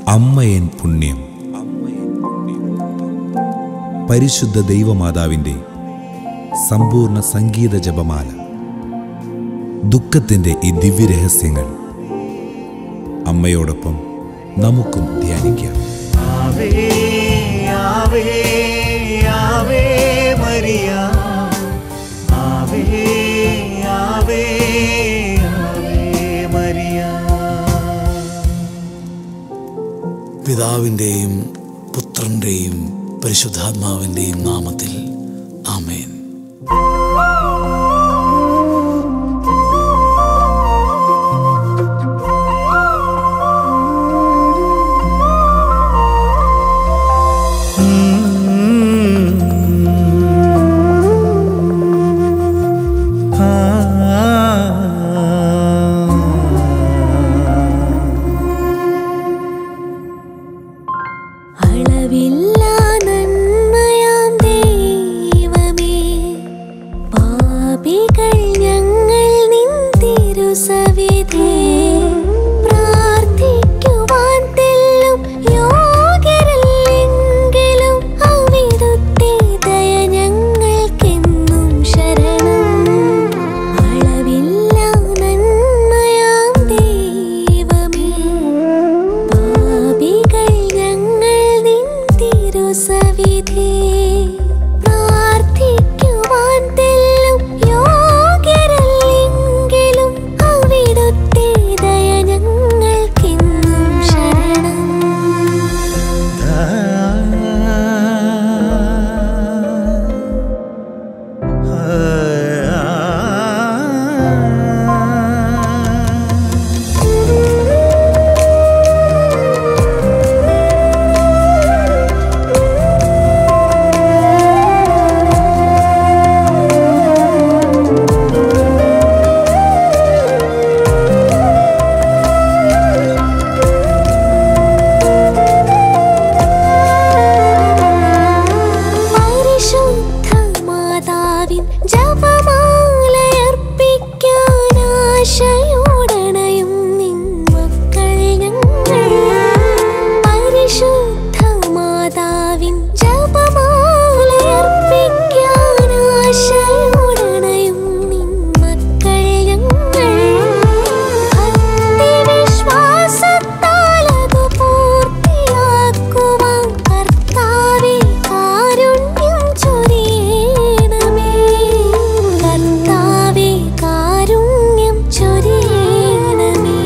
അമ്മയൻ പുണ്യം പരിശുദ്ധ ദൈവമാതാവിൻ്റെ സമ്പൂർണ്ണ സംഗീത ജപമാല ദുഃഖത്തിൻ്റെ ഈ ദിവ്യരഹസ്യങ്ങൾ അമ്മയോടൊപ്പം നമുക്കും ധ്യാനിക്കാം ആവേ ആവേ ആവേ മരിയ ആവേ ആവേ ആവേ മരിയ പിതാവിൻ്റെയും പുത്രൻ്റെയും പരിശുദ്ധാത്മാവിൻ്റെയും നാമത്തിൽ ആമേൻ അളവില്ലാ നന്മയാം ദൈവമേ പാപികൾ ഞങ്ങൾ നിൻ തിരുസവിധേ പ്രാർത്ഥിക്കുവാൻ തെല്ലും യോഗ്യരല്ലെങ്കിലും അവിടുത്തെ ദയ ഞങ്ങൾക്കെന്നും ശരണം അളവില്ലാ നന്മയാം ദൈവമേ പാപികൾ ഞങ്ങൾ നിൻ തിരുസവിധേ പ്രാർത്ഥിക്കുവാൻ തെല്ലും യോഗ്യരല്ലെങ്കിലും അവിടുത്തെ ദയ ഞങ്ങൾക്കെന്നും ശരണം പരിശുദ്ധ മാതാവിൻ ജപമാലയർപ്പിക്കാൻ ആശയോടണയും നിൻ മക്കൾ ഞങ്ങൾ പരിശുദ്ധ മാതാവിൻ ജപമാലയർപ്പിക്കാൻ ആശയോടണയും നിൻ മക്കൾ ഞങ്ങൾ ഭക്തിവിശ്വാസത്താൽ അത് പൂർത്തിയാക്കുവാൻ കർത്താവേ കാരുണ്യം ചൊരിയണമേ കർത്താവേ കാരുണ്യം ചൊരിയണമേ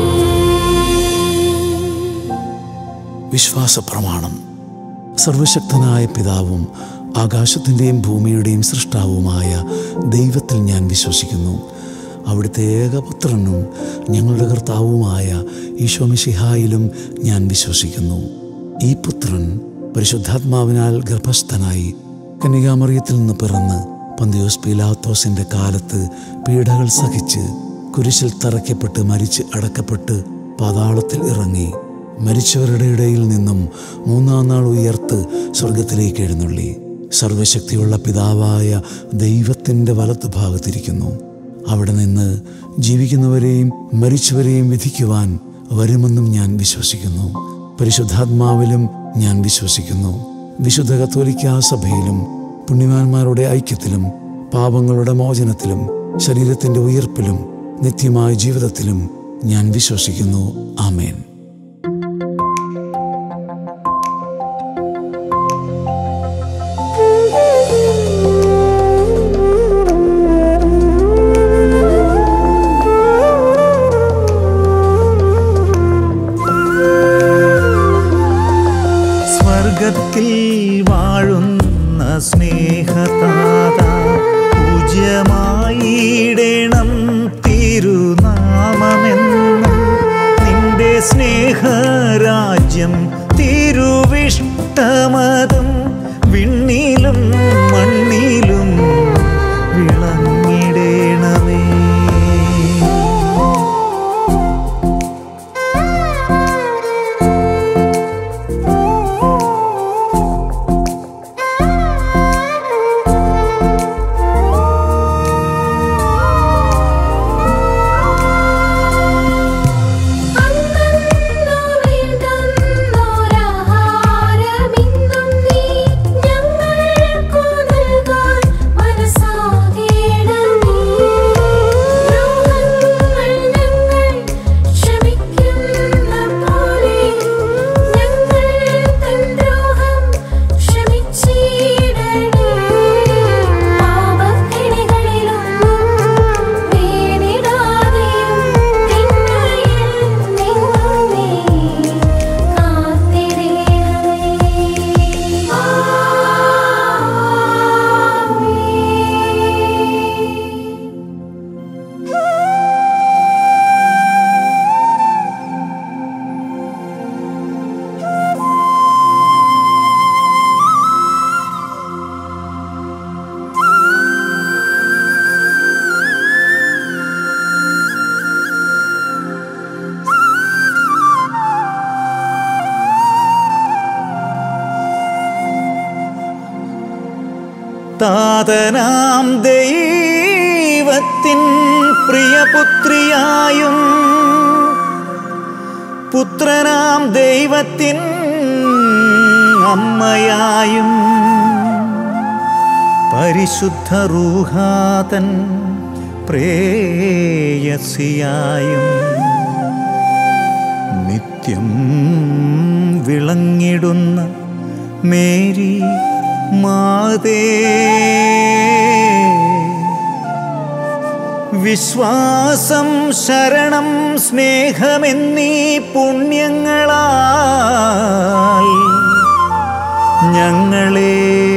വിശ്വാസ പ്രമാണം സർവശക്തനായ പിതാവും ആകാശത്തിൻ്റെയും ഭൂമിയുടെയും സൃഷ്ടാവുമായ ദൈവത്തിൽ ഞാൻ വിശ്വസിക്കുന്നു അവിടുത്തെ ഏകപുത്രനും ഞങ്ങളുടെ കർത്താവുമായ ഈശോമിഷിഹായിലും ഞാൻ വിശ്വസിക്കുന്നു ഈ പുത്രൻ പരിശുദ്ധാത്മാവിനാൽ ഗർഭസ്ഥനായി കന്യകാമറിയത്തിൽ നിന്ന് പിറന്ന് പന്തിയോസ് പീലാത്തോസിന്റെ കാലത്ത് പീഡകൾ സഹിച്ച് കുരിശിൽ തറയ്ക്കപ്പെട്ട് മരിച്ച് അടക്കപ്പെട്ട് പാതാളത്തിൽ ഇറങ്ങി മരിച്ചവരുടെ ഇടയിൽ നിന്നും മൂന്നാം നാൾ ഉയർത്ത് സ്വർഗത്തിലേക്ക് എഴുന്നള്ളി സർവശക്തിയുള്ള പിതാവായ ദൈവത്തിൻ്റെ വലത്തുഭാഗത്തിരിക്കുന്നു അവിടെ നിന്ന് ജീവിക്കുന്നവരെയും മരിച്ചവരെയും വിധിക്കുവാൻ വരുമെന്നും ഞാൻ വിശ്വസിക്കുന്നു പരിശുദ്ധാത്മാവിലും ഞാൻ വിശ്വസിക്കുന്നു വിശുദ്ധ കത്തോലിക്കാ സഭയിലും പുണ്യവാന്മാരുടെ ഐക്യത്തിലും പാപങ്ങളുടെ മോചനത്തിലും ശരീരത്തിന്റെ ഉയർപ്പിലും നിത്യമായ ജീവിതത്തിലും ഞാൻ വിശ്വസിക്കുന്നു ആമേൻ സ്വർഗത്തിൽ വാഴുന്ന സ്നേഹതാത പൂജ്യമായിടണം തിരുനാമമെന്നും നിന്റെ സ്നേഹരാജ്യം തിരുവിഷ്ടമതം വിണ്ണിലും മണ്ണിലും വിളങ്ങിടേണമേ അന്നോ താതനാം ദൈവത്തിൻ പ്രിയപുത്രിയായും പുത്രനാം ദൈവത്തിൻ അമ്മയായും പരിശുദ്ധ റൂഹാതൻ പ്രേയസിയായും നിത്യം വിളങ്ങിടുന്ന മേരി മാതേ വിശ്വാസം ശരണം സ്നേഹമെന്നീ പുണ്യങ്ങളാൽ ഞങ്ങളെ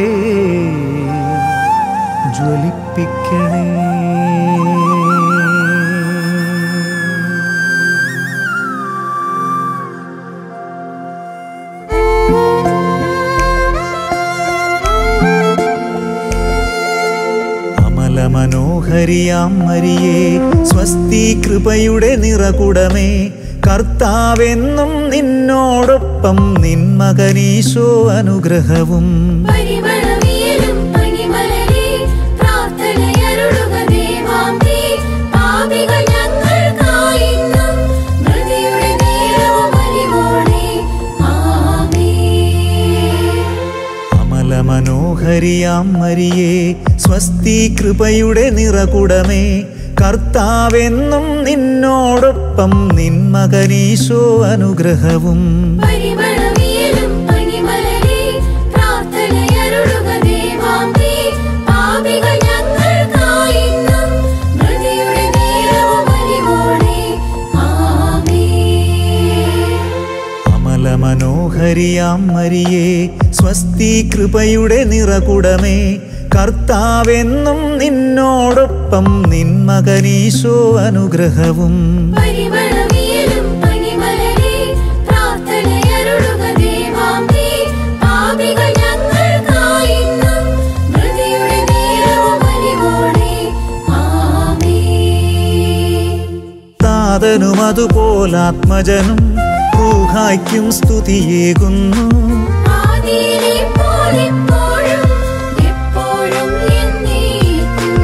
ജ്വലിപ്പിക്കണേ അമല മനോഹരിയാം മരിയേ സ്വസ്തി കൃപയുടെ നിറകുടമേ കർത്താവെന്നും നിന്നോടൊപ്പം നിൻ മകനീശോ അനുഗ്രഹവും പരിമളവിയലും പനിമലരേ, പ്രാർത്ഥനയരുളുക ദേവാംബേ. പാപികൾ ഞങ്ങൾക്കായിന്നും മൃതിയുടെ നേരവും അലിവോടെ. ആമേൻ. അമല മനോഹരിയാം മരിയേ സ്വസ്തി കൃപയുടെ നിറകുടമേ കർത്താവെന്നും നിന്നോടൊപ്പം നിൻ മകനീശോ അനുഗ്രഹവും പരിമളവിയലും പനിമലരേ, പ്രാർത്ഥനയരുളുക ദേവാംബേ. പാപികൾ ഞങ്ങൾക്കായിന്നും മൃതിയുടെ നേരവും അലിവോടെ. ആമേൻ. അമല മനോഹരിയാം മരിയേ സ്വസ്തി കൃപയുടെ നിറകുടമേ കർത്താവെന്നും നിന്നോടൊപ്പം നിൻ മകനീശോ അനുഗ്രഹവും പരിമളവിയലും പനിമലരേ, പ്രാർത്ഥനയരുളുക ദേവാംബേ. പാപികൾ ഞങ്ങൾക്കായിന്നും മൃതിയുടെ നേരവും അലിവോടെ. ആമേൻ. താതനും അതുപോലാത്മജനും റൂഹായ്ക്കും സ്തുതിയേകുന്നു ആദിയിലെ പോലെപ്പോഴും എപ്പോഴും എന്നേക്കും.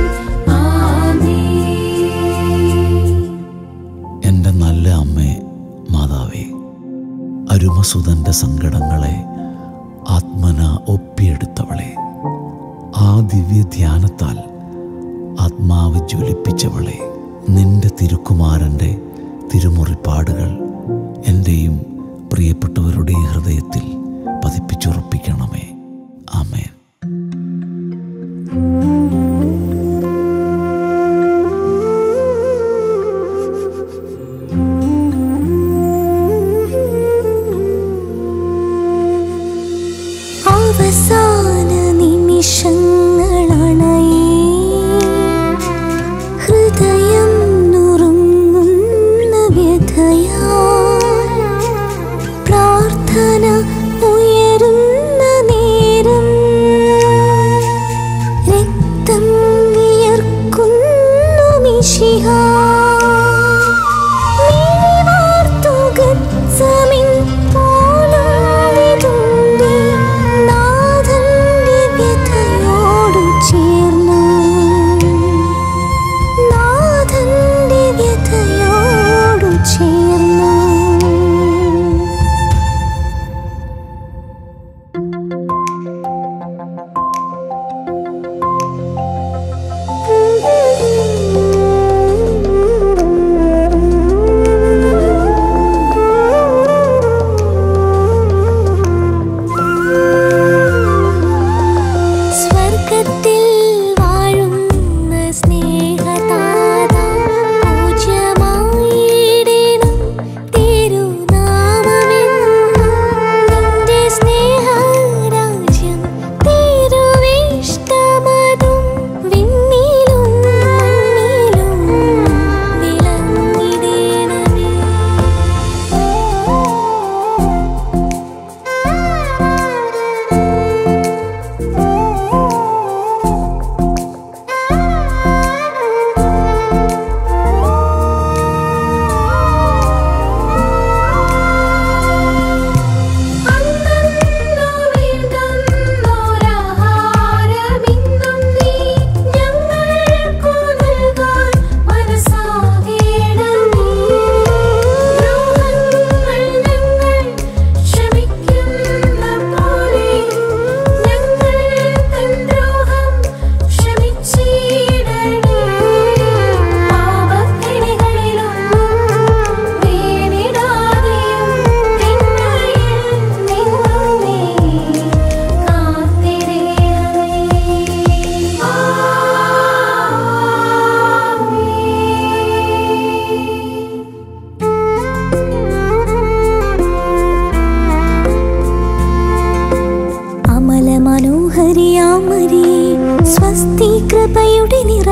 ആമേൻ. എൻ്റെ നല്ല അമ്മേ മാതാവേ അരുമസുതൻ്റെ സങ്കടങ്ങളെ ആത്മന ഒപ്പിയെടുത്തവളെ ആ ദിവ്യ ധ്യാനത്താൽ ആത്മാവ് ജ്വലിപ്പിച്ചവളെ നിന്റെ തിരുക്കുമാരൻ്റെ തിരുമുറിപ്പാടുകൾ എൻ്റെയും പ്രിയപ്പെട്ടവരുടെ ഹൃദയത്തിൽ പതിപ്പിച്ചുറപ്പിക്കണമേ ആമേൻ അവസാന നിമിഷങ്ങളണയേ ഹൃദയം നുറുങ്ങുന്ന വ്യഥയാൽ പ്രാർത്ഥന ഉയരുന്ന നേരം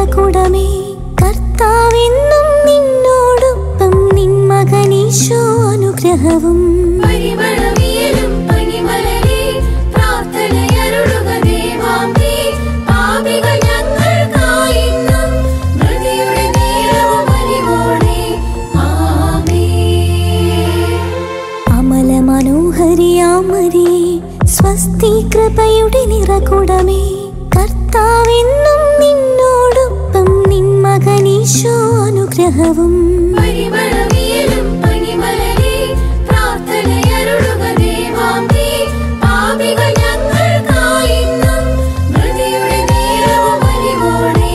നിറകുടമേ കർത്താവെന്നും നിന്നോടൊപ്പം നിൻ മകനീശോ അനുഗ്രഹവും പരിമളവിയലും പനിമലരെ പ്രാർത്ഥനയരുളുക ദേവാംബേ. പാപികൾ ഞങ്ങൾക്കായിന്നും മൃതിയുടെ നേരവും അലിവോടെ. ആമേൻ. അമല മനോഹരിയാമരിയെ സ്വസ്തി കൃപയുടെ നിറകുടമേ കർത്താവെന്നും നിന്നോടൊപ്പം നിൻ മകനീശോ അനുഗ്രഹവും പരിമളവിയലും പനിമലരെ പ്രാർത്ഥനയരുളുക ദേവാംബേ. പാപികൾ ഞങ്ങൾക്കായിന്നും മൃതിയുടെ നേരവും അലിവോടെ.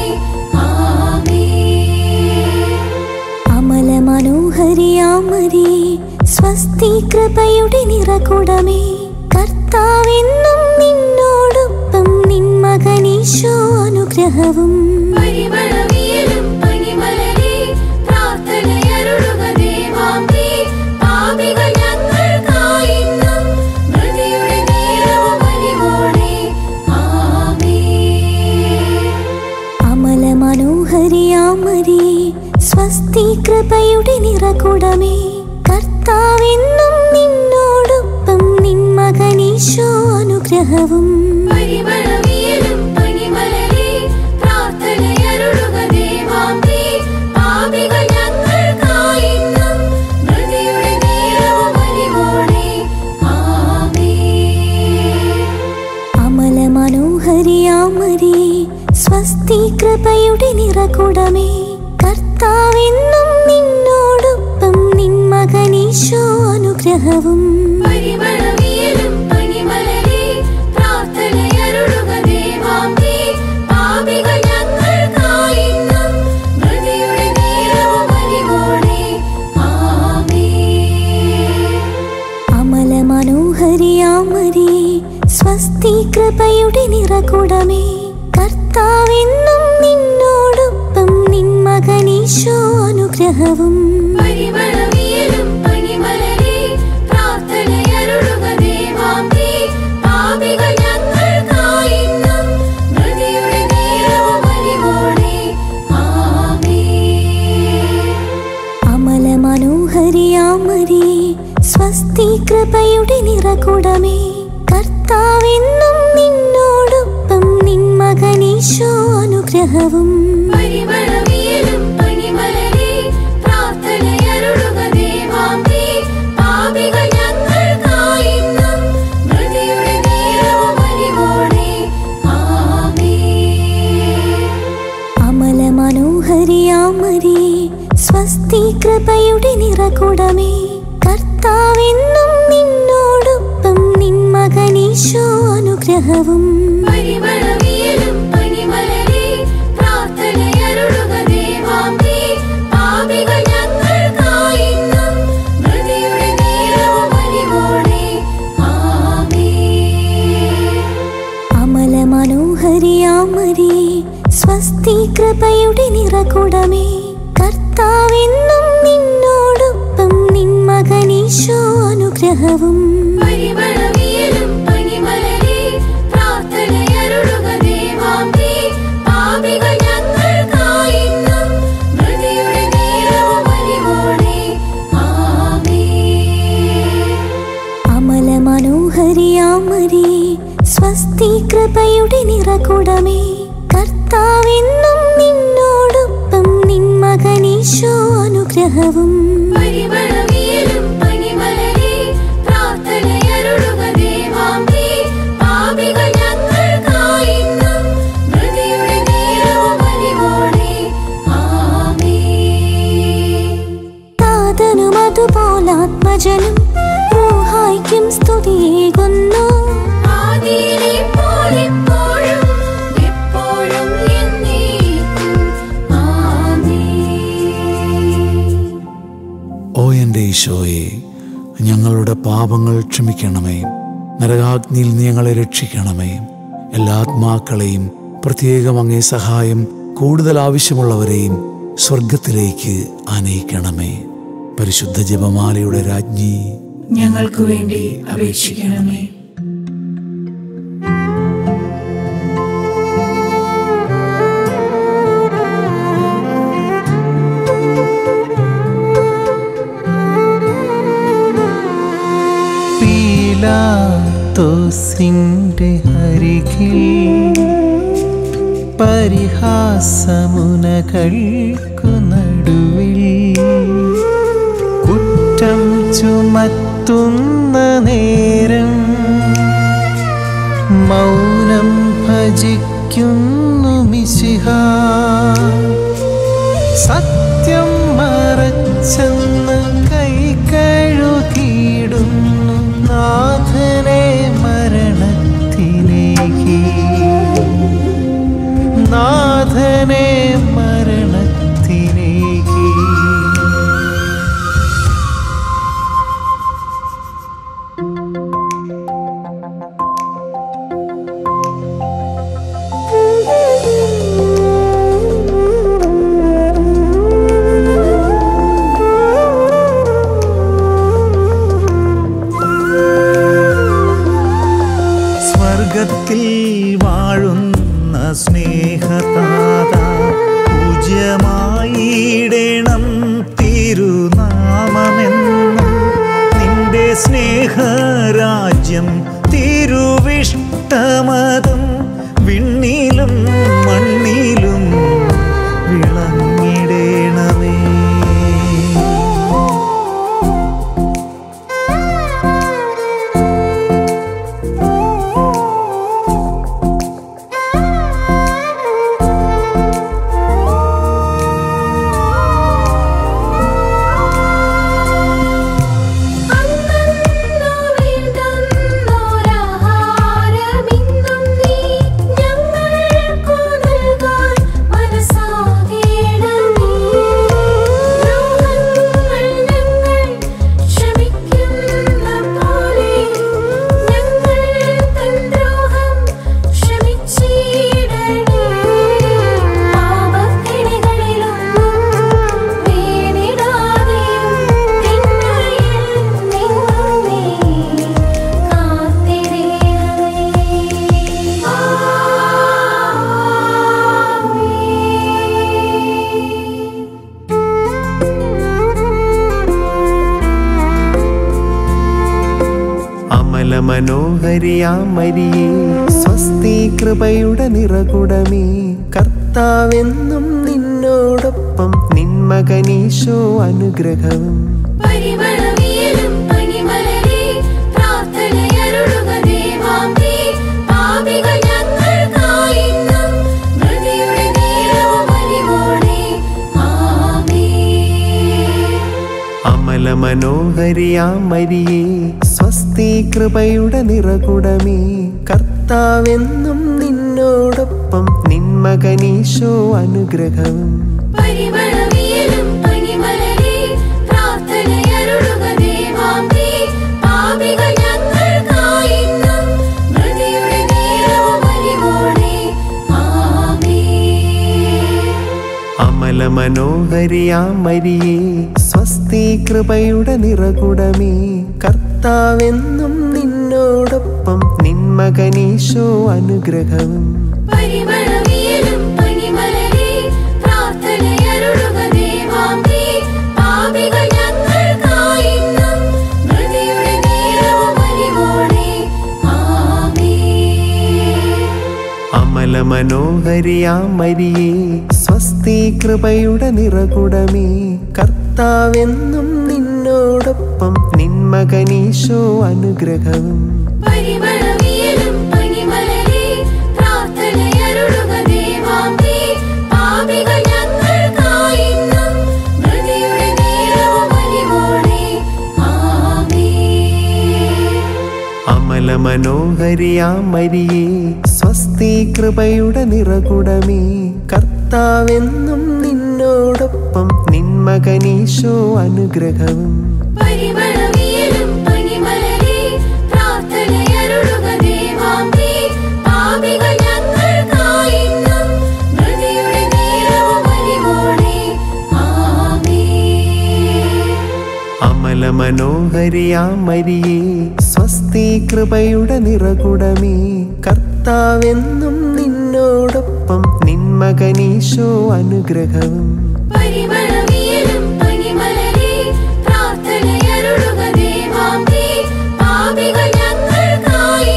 ആമേൻ. അമല മനോഹരിയാമരിയെ സ്വസ്തി കൃപയുടെ നിറകുടമേ കർത്താവെന്നും നിന്നോടൊപ്പം നിൻ മകനീശോ അനുഗ്രഹവും പരിമളവിയലും പനിമലരെ പ്രാർത്ഥനയരുളുക ദേവാംബേ. പാപികൾ ഞങ്ങൾക്കായിന്നും മൃതിയുടെ നേരവും അലിവോടെ. ആമേൻ. അമല മനോഹരിയാമരിയെ സ്വസ്തി കൃപയുടെ നിറകുടമേ കർത്താവെന്നും നിന്നോടൊപ്പം നിൻ മകനീശോ അനുഗ്രഹവും പരിമളവിയലും പനിമലരെ പ്രാർത്ഥനയരുളുക ദേവാംബേ. പാപികൾ ഞങ്ങൾക്കായിന്നും മൃതിയുടെ നേരവും അലിവോടെ. ആമേൻ. അമല മനോഹരിയാമരിയെ സ്വസ്തി കൃപയുടെ നിറകുടമേ കർത്താവെന്നും നിന്നോടൊപ്പം നിൻ മകനീശോ അനുഗ്രഹവും പരിമളവിയലും പനിമലരെ പ്രാർത്ഥനയരുളുക ദേവാംബേ. പാപികൾ ഞങ്ങൾക്കായിന്നും മൃതിയുടെ നേരവും അലിവോടെ. ആമേൻ. അമല മനോഹരിയാമരിയെ സ്വസ്തി കൃപയുടെ നിറകുടമേ കർത്താവെന്നും നിന്നോടൊപ്പം നിൻ മകനീശോ അനുഗ്രഹവും പരിമളവിയലും പനിമലരെ പ്രാർത്ഥനയരുളുക ദേവാംബേ. പാപികൾ ഞങ്ങൾക്കായിന്നും മൃതിയുടെ നേരവും അലിവോടെ. ആമേൻ. അമല മനോഹരിയാമരിയെ സ്വസ്തി കൃപയുടെ നിറകുടമേ കർത്താവെന്നും നിന്നോടൊപ്പം നിൻ മകനീശോ അനുഗ്രഹവും പരിമളവിയലും പനിമലരെ പ്രാർത്ഥനയരുളുക ദേവാംബേ. പാപികൾ ഞങ്ങൾക്കായിന്നും മൃതിയുടെ നേരവും അലിവോടെ. ആമേൻ. അമല മനോഹരിയാമരിയെ സ്വസ്തി കൃപയുടെ നിറകുടമേ കർത്താവെന്നും നിന്നോടൊപ്പം നിൻ മകനീശോ അനുഗ്രഹവും പരിമളവിയലും പനിമലരെ പ്രാർത്ഥനയരുളുക ദേവാംബേ. പാപികൾ ഞങ്ങൾക്കായിന്നും മൃതിയുടെ നേരവും അലിവോടെ. ആമേൻ. അമല മനോഹരിയാമരിയെ സ്വസ്തി കൃപയുടെ നിറകുടമേ കർത്താവെന്നും നിന്നോടൊപ്പം നിൻ മകനീശോ അനുഗ്രഹവും പരിമളവിയലും പനിമലരെ പ്രാർത്ഥനയരുളുക ദേവാംബേ. പാപികൾ ഞങ്ങൾക്കായിന്നും മൃതിയുടെ നേരവും അലിവോടെ. ആമേൻ. അമല മനോഹരിയാമരിയെ സ്വസ്തി കൃപയുടെ നിറകുടമേ കർത്താവെന്നും നിന്നോടൊപ്പം നിൻ മകനീശോ അനുഗ്രഹവും പരിമളവിയലും പനിമലരെ പ്രാർത്ഥനയരുളുക ദേവാംബേ. പാപികൾ ഞങ്ങൾക്കായിന്നും മൃതിയുടെ നേരവും അലിവോടെ. ആമേൻ. താതനും അതുപോലാത്മജനും റൂഹായ്ക്കും സ്തുതിയേകുന്നു ആദിയിലെ പോലെപ്പോഴും എപ്പോഴും എന്നേക്കും. ആമേൻ. ഓ എൻ്റെ ഈശോയെ ഞങ്ങളുടെ പാപങ്ങൾ ക്ഷമിക്കണമേ നരകാഗ്നിയിൽ നീ ഞങ്ങളെ രക്ഷിക്കണമേ എല്ലാ ആത്മാക്കളെയും പ്രത്യേകം അങ്ങേ സഹായം കൂടുതൽ ആവശ്യമുള്ളവരെയും സ്വർഗത്തിലേക്ക് ആനയിക്കണമേ പരിശുദ്ധ ജപമാലയുടെ രാജ്ഞി ഞങ്ങൾക്ക് വേണ്ടി അപേക്ഷിക്കണമേ പീലാത്തോസിൻ്റെ അരികിൽ പരിഹാസമുനകൾക്കു നടുവിൽ കുറ്റം ചുമത്തുന്ന നേരം മൗനം ഭജിക്കുന്നു മിശിഹ സത്യം മറച്ചെന്ന് കൈ കഴുകിയിടുന്നു നാഥനെ മരണത്തിലേക്ക് നാഥനെ മരണത്തിലേക്ക് സ്വർഗത്തിൽ വാഴുന്ന സ്നേഹതാത പൂജ്യമായിടണം തിരുനാമമെന്നും നിന്റെ സ്നേഹരാജ്യം തിരുവിഷ്ടമതം വിണ്ണിലും മണ്ണിലും വിളങ്ങിടേണമേ വേണ്ടുന്നോരാഹാരമിന്നും നീ ഞങ്ങൾക്കു നൽകാൻ മനസ്സാകേണമേ. ദ്രോഹങ്ങൾ ഞങ്ങൾ ക്ഷമിക്കുന്ന പോലെ ഞങ്ങൾ തൻ ദ്രോഹം ക്ഷമിച്ചിടണേ. പാപക്കിണികളിലൊന്നും വീണിടാതെയും തിന്മയിൽ നിന്നും നീ അമല മനോഹരിയാമരിയേ സ്വസ്തി കൃപയുടെ നിറകുടമേ കർത്താവെന്നും നിന്നോടൊപ്പം നിന്മകനീശോ അനുഗ്രഹവും പരിമളവിയലും പനിമലരെ പ്രാർത്ഥനയരുളുക ദേവാംബേ. പാപികൾ ഞങ്ങൾക്കായിന്നും മൃതിയുടെ നേരവും അലിവോടെ. ആമേൻ. അമല മനോഹരിയാമരിയേ സ്വസ്തി കൃപയുടെ നിറകുടമേ കർത്താവെന്നും നിന്നോടൊപ്പം നിന്മകനീശോ അനുഗ്രഹവും പരിമളവിയലും പനിമലരെ പ്രാർത്ഥനയരുളുക ദേവാംബേ. പാപികൾ ഞങ്ങൾക്കായിന്നും മൃതിയുടെ നേരവും അലിവോടെ. ആമേൻ. അമല മനോഹരിയാമരിയേ സ്വസ്തി കൃപയുടെ നിറകുടമേ കർത്താവെന്നും നിന്നോടൊപ്പം നിന്മകനീശോ അനുഗ്രഹവും പരിമളവിയലും പനിമലരെ പ്രാർത്ഥനയരുളുക ദേവാംബേ. പാപികൾ ഞങ്ങൾക്കായിന്നും മൃതിയുടെ നേരവും അലിവോടെ. ആമേൻ. അമല മനോഹരിയാമരിയേ സ്വസ്തി കൃപയുടെ നിറകുടമേ കർത്താവെന്നും നിന്നോടൊപ്പം നിന്മകനീശോ അനുഗ്രഹവും പരിമളവിയലും പനിമലരെ പ്രാർത്ഥനയരുളുക ദേവാംബേ. പാപികൾ ഞങ്ങൾക്കായിന്നും മൃതിയുടെ നേരവും അലിവോടെ. ആമേൻ. അമല മനോഹരിയാമരിയേ സ്വസ്തി കൃപയുടെ നിറകുടമേ കർത്താവെന്നും നിന്നോടൊപ്പം നിന്മകനീശോ അനുഗ്രഹവും പരിമളവിയലും പനിമലരെ പ്രാർത്ഥനയരുളുക ദേവാംബേ. പാപികൾ ഞങ്ങൾക്കായിന്നും മൃതിയുടെ നേരവും അലിവോടെ. ആമേൻ. അമല മനോഹരിയാമരിയേ സ്വസ്തി കൃപയുടെ നിറകുടമേ കർത്താവെന്നും നിന്നോടൊപ്പം നിന്മകനീശോ അനുഗ്രഹവും പരിമളവിയലും പനിമലരെ പ്രാർത്ഥനയരുളുക ദേവാംബേ. പാപികൾ ഞങ്ങൾക്കായി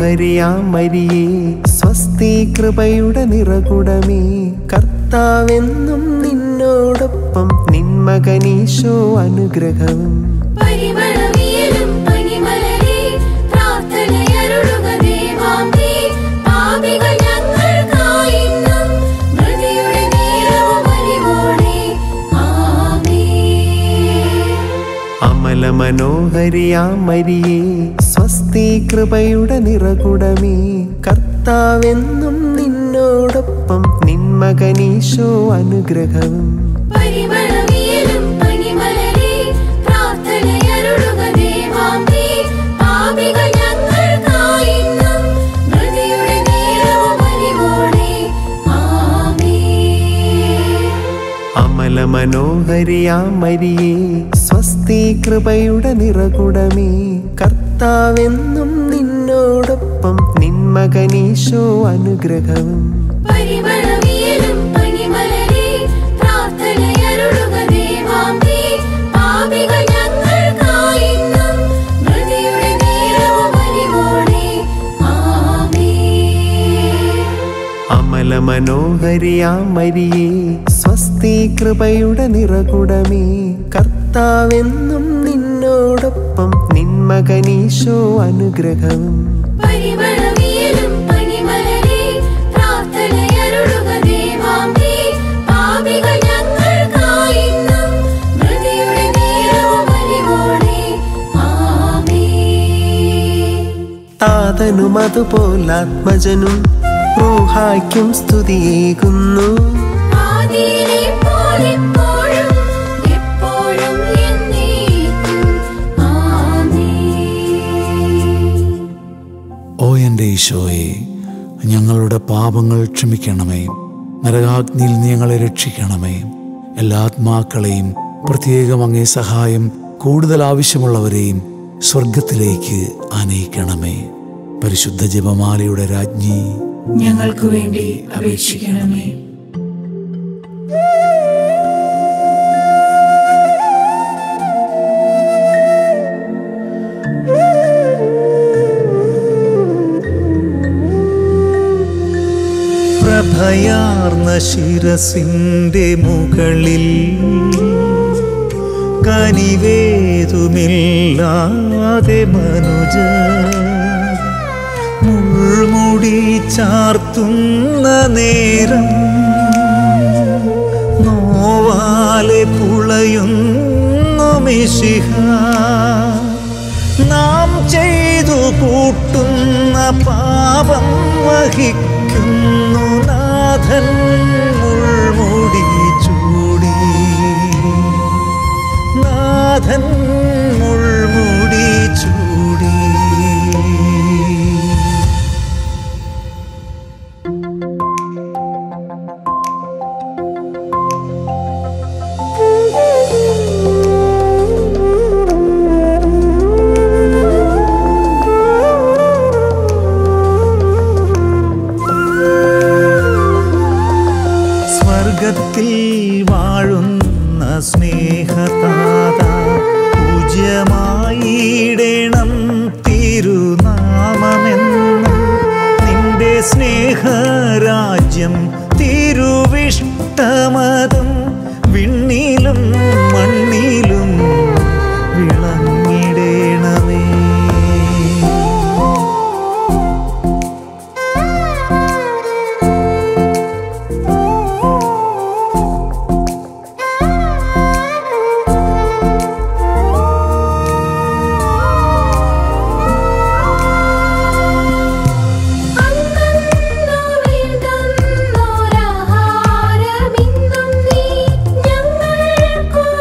മനോഹരിയാം മരിയേ സ്വസ്തി കൃപയുടെ നിറകുടമേ കർത്താവെന്നും നിന്നോടൊപ്പം നിന്മകനീശോ അനുഗ്രഹവും പരിമളവിയലും പനിമലരെ പ്രാർത്ഥനയരുളുക ദേവാംബേ പാപികൾ ഞങ്ങൾക്കായിന്നും മൃതിയുടെ നേരവും അലിവോടെ ആമേൻ അമല മനോഹരിയാം മരിയേ സ്വസ്തി കൃപയുടെ നിറകുടമേ കർത്താവെന്നും നിന്നോടൊപ്പം നിന്മകനീശോ അനുഗ്രഹവും പരിമളവിയലും പനിമലരെ പ്രാർത്ഥനയരുളുക ദേവാംബേ പാപികൾ ഞങ്ങൾക്കായിന്നും മൃതിയുടെ നേരവും അലിവോടെ ആമേൻ അമല മനോഹരിയാം മരിയേ സ്വസ്തി കൃപയുടെ നിറകുടമേ കർത്താവെന്നും നിന്നോടൊപ്പം നിന്മകനീശോ അനുഗ്രഹവും പരിമളവിയലും പനിമലരെ പ്രാർത്ഥനയരുളുക ദേവാംബേ പാപികൾ ഞങ്ങൾക്കായിന്നും മൃതിയുടെ നേരവും അലിവോടെ ആമേൻ അമല മനോഹരിയാം മരിയേ സ്വസ്തി കൃപയുടെ നിറകുടമേ കർത്താവെന്നും നിന്നോടൊപ്പം നിന്മകനീശോ അനുഗ്രഹവും പരിമളവിയലും പനിമലരെ പ്രാർത്ഥനയരുളുക ദേവാംബേ പാപികൾ ഞങ്ങൾക്കായിന്നും മൃതിയുടെ നേരവും അലിവോടെ ആമേൻ താതനും അതുപോലാത്മജനും റൂഹായ്ക്കും സ്തുതിയേകുന്നു ആദിയിലെ പോലെപ്പോഴും എപ്പോഴും എന്നേക്കും ആമേൻ ഓ എൻ്റെ ഈശോയെ ഞങ്ങളുടെ പാപങ്ങൾ ക്ഷമിക്കണമേ നരകാഗ്നിയിൽ നീ ഞങ്ങളെ രക്ഷിക്കണമേ എല്ലാ ആത്മാക്കളെയും പ്രത്യേകം അങ്ങേ സഹായം കൂടുതൽ ആവശ്യമുള്ളവരെയും സ്വർഗത്തിലേക്ക് ആനയിക്കണമേ പരിശുദ്ധ ജപമാലയുടെ രാജ്ഞി ഞങ്ങൾക്ക് വേണ്ടി അപേക്ഷിക്കണമേ പ്രഭയാർന്ന ശിരസിന്റെ മുകളിൽ കനിവേതുമില്ലാതെ മനുജ മുൾമുടി ചാർത്തുന്ന നേരം നോവാലെ പുളയുന്നു മിശിഹ നാം ചെയ്തു കൂട്ടുന്ന പാപം വഹിക്കുന്നു നാഥൻ മുൾമുടി ചൂടി നാഥൻ മുൾമുടി ചൂടി സ്വർഗത്തിൽ വാഴുന്ന സ്നേഹതാത പൂജ്യമായിടണം തിരുനാമമെന്നും നിന്റെ സ്നേഹരാജ്യം തിരുവിഷ്ടമതും വിണ്ണിലും മണ്ണിലും വിളങ്ങിടേണമേ അന്നോരാഹാരമിന്നും നീ ഞങ്ങൾക്കു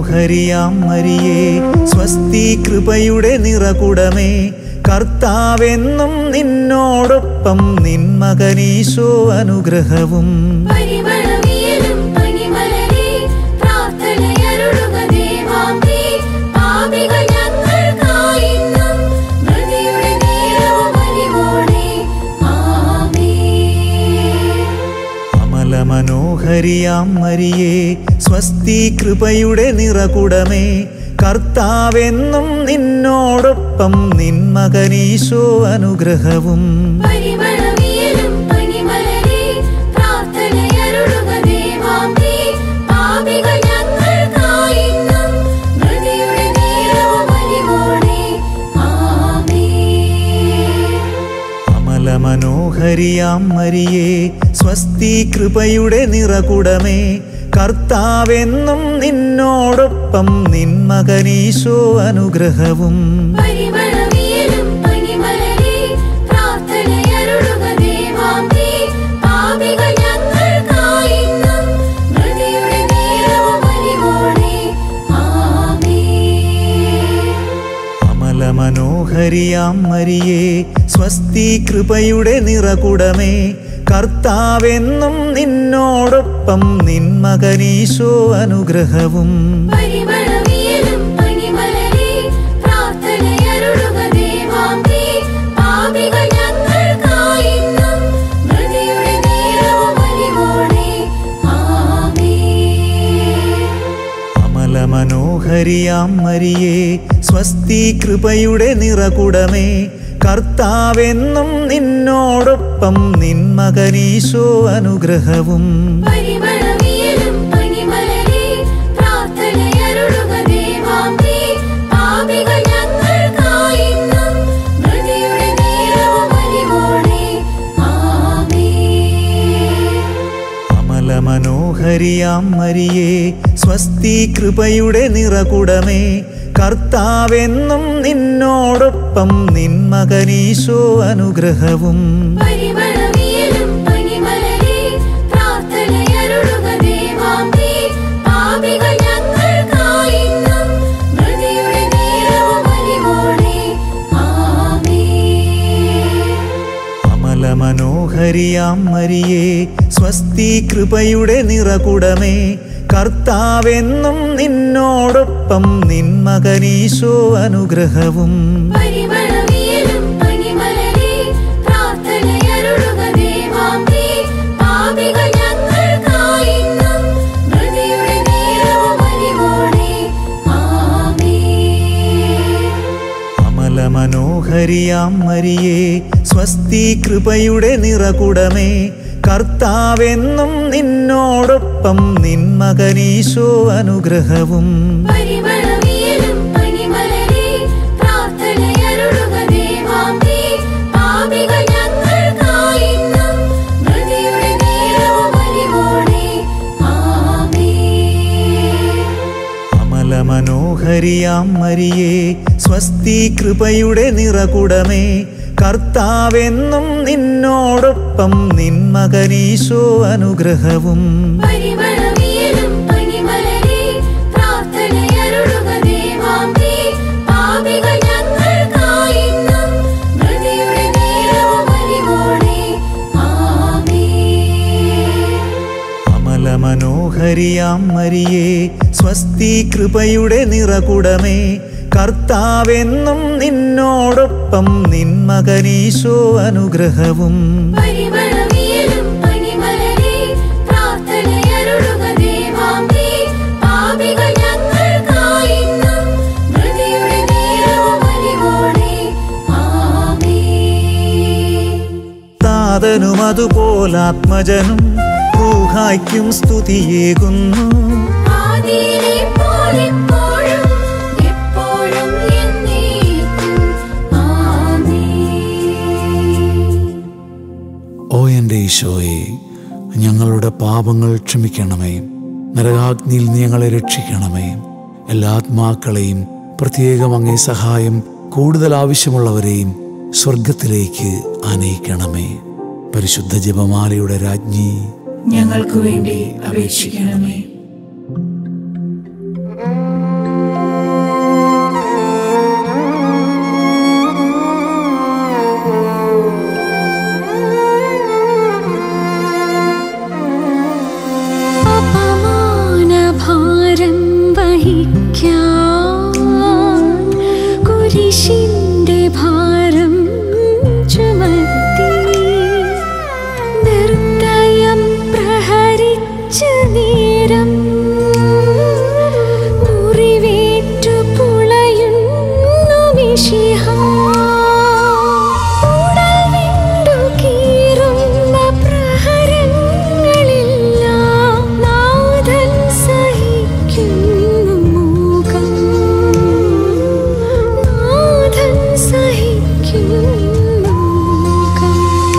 മനോഹരിയാം മരിയേ സ്വസ്തി കൃപയുടെ നിറകുടമേ കർത്താവെന്നും നിന്നോടൊപ്പം നിൻ മകനീശോ അനുഗ്രഹവും പരിമളവിയലും പനിമലരെ പ്രാർത്ഥനയരുളുക ദേവാംബേ. പാപികൾ ഞങ്ങൾക്കായിന്നും മൃതിയുടെ നേരവും അലിവോടെ. ആമേൻ. അമല മനോഹരിയാം മരിയേ സ്വസ്തി കൃപയുടെ നിറകുടമേ കർത്താവെന്നും നിന്നോടൊപ്പം നിൻ മകനീശോ അനുഗ്രഹവും പരിമളവിയലും പനിമലരെ പ്രാർത്ഥനയരുളുക ദേവാംബേ. പാപികൾ ഞങ്ങൾക്കായിന്നും മൃതിയുടെ നേരവും അലിവോടെ. ആമേൻ. അമല മനോഹരിയാം മരിയേ സ്വസ്തി കൃപയുടെ നിറകുടമേ കർത്താവെന്നും നിന്നോടൊപ്പം നിൻ മകനീശോ അനുഗ്രഹവും പരിമളവിയലും പനിമലരെ പ്രാർത്ഥനയരുളുക ദേവാംബേ. പാപികൾ ഞങ്ങൾക്കായിന്നും മൃതിയുടെ നേരവും അലിവോടെ. ആമേൻ. അമല മനോഹരിയാം മരിയേ സ്വസ്തി കൃപയുടെ നിറകുടമേ കർത്താവെന്നും നിന്നോടൊപ്പം നിൻ മകനീശോ അനുഗ്രഹവും പരിമളവിയലും പനിമലരെ പ്രാർത്ഥനയരുളുക ദേവാംബേ. പാപികൾ ഞങ്ങൾക്കായിന്നും മൃതിയുടെ നേരവും അലിവോടെ. ആമേൻ. അമല മനോഹരിയാം മരിയേ സ്വസ്തി കൃപയുടെ നിറകുടമേ കർത്താവെന്നും നിന്നോടൊപ്പം നിൻ മകനീശോ അനുഗ്രഹവും പരിമളവിയലും പനിമലരെ പ്രാർത്ഥനയരുളുക ദേവാംബേ. പാപികൾ ഞങ്ങൾക്കായിന്നും മൃതിയുടെ നേരവും അലിവോടെ. ആമേൻ. അമല മനോഹരിയാം മരിയേ സ്വസ്തി കൃപയുടെ നിറകുടമേ കർത്താവെന്നും നിന്നോടൊപ്പം നിൻ മകനീശോ അനുഗ്രഹവും പരിമളവിയലും പനിമലരെ പ്രാർത്ഥനയരുളുക ദേവാംബേ. പാപികൾ ഞങ്ങൾക്കായിന്നും മൃതിയുടെ നേരവും അലിവോടെ. ആമേൻ. അമല മനോഹരിയാം മരിയേ സ്വസ്തി കൃപയുടെ നിറകുടമേ കർത്താവെന്നും നിന്നോടൊപ്പം നിൻ മകനീശോ അനുഗ്രഹവും പരിമളവിയലും പനിമലരെ പ്രാർത്ഥനയരുളുക ദേവാംബേ. പാപികൾ ഞങ്ങൾക്കായിന്നും മൃതിയുടെ നേരവും അലിവോടെ. ആമേൻ. അമല മനോഹരിയാം മരിയേ സ്വസ്തി കൃപയുടെ നിറകുടമേ കർത്താവെന്നും നിന്നോടൊപ്പം നിൻ മകനീശോ അനുഗ്രഹവും പരിമളവിയലും പനിമലരെ പ്രാർത്ഥനയരുളുക ദേവാംബേ. പാപികൾ ഞങ്ങൾക്കായിന്നും മൃതിയുടെ നേരവും അലിവോടെ. ആമേൻ. അമല മനോഹരിയാം മരിയേ സ്വസ്തി കൃപയുടെ നിറകുടമേ കർത്താവെന്നും നിന്നോടൊപ്പം നിൻ മകനീശോ അനുഗ്രഹവും പരിമളവിയലും പനിമലരെ പ്രാർത്ഥനയരുളുക ദേവാംബേ. പാപികൾ ഞങ്ങൾക്കായിന്നും മൃതിയുടെ നേരവും അലിവോടെ. ആമേൻ. അമല മനോഹരിയാം മരിയേ സ്വസ്തി കൃപയുടെ നിറകുടമേ കർത്താവെന്നും നിന്നോടൊപ്പം നിൻ മകനീശോ അനുഗ്രഹവും പരിമളവിയലും പനിമലരെ പ്രാർത്ഥനയരുളുക ദേവാംബേ. പാപികൾ ഞങ്ങൾക്കായിന്നും മൃതിയുടെ നേരവും അലിവോടെ. ആമേൻ. താതനും അതുപോലാത്മജനും റൂഹായ്ക്കും സ്തുതിയേകുന്നു ആദിയിലെ പോലെപ്പോഴും എപ്പോഴും എന്നേക്കും. ആമേൻ. ഓ എൻ്റെ ഈശോയെ ഞങ്ങളുടെ പാപങ്ങൾ ക്ഷമിക്കണമേ നരകാഗ്നിയിൽ നീ ഞങ്ങളെ രക്ഷിക്കണമേ എല്ലാ ആത്മാക്കളെയും പ്രത്യേകം അങ്ങേ സഹായം കൂടുതൽ ആവശ്യമുള്ളവരെയും സ്വർഗത്തിലേക്ക് ആനയിക്കണമേ പരിശുദ്ധ ജപമാലയുടെ രാജ്ഞി ഞങ്ങൾക്ക് വേണ്ടി അപേക്ഷിക്കണമേ കുരിശിന്റെ ഭാരം ചുമത്തി നിർദ്ദയം പ്രഹരിച്ച നേരം മുറിവേറ്റു പുളയുന്നു മിശിഹ ഉടൽ വിണ്ടു കീറുന്ന പ്രഹരങ്ങളെല്ലാം നാഥൻ സഹിക്കുന്നു മൂകം നാഥൻ സഹിക്കുന്നു മൂകം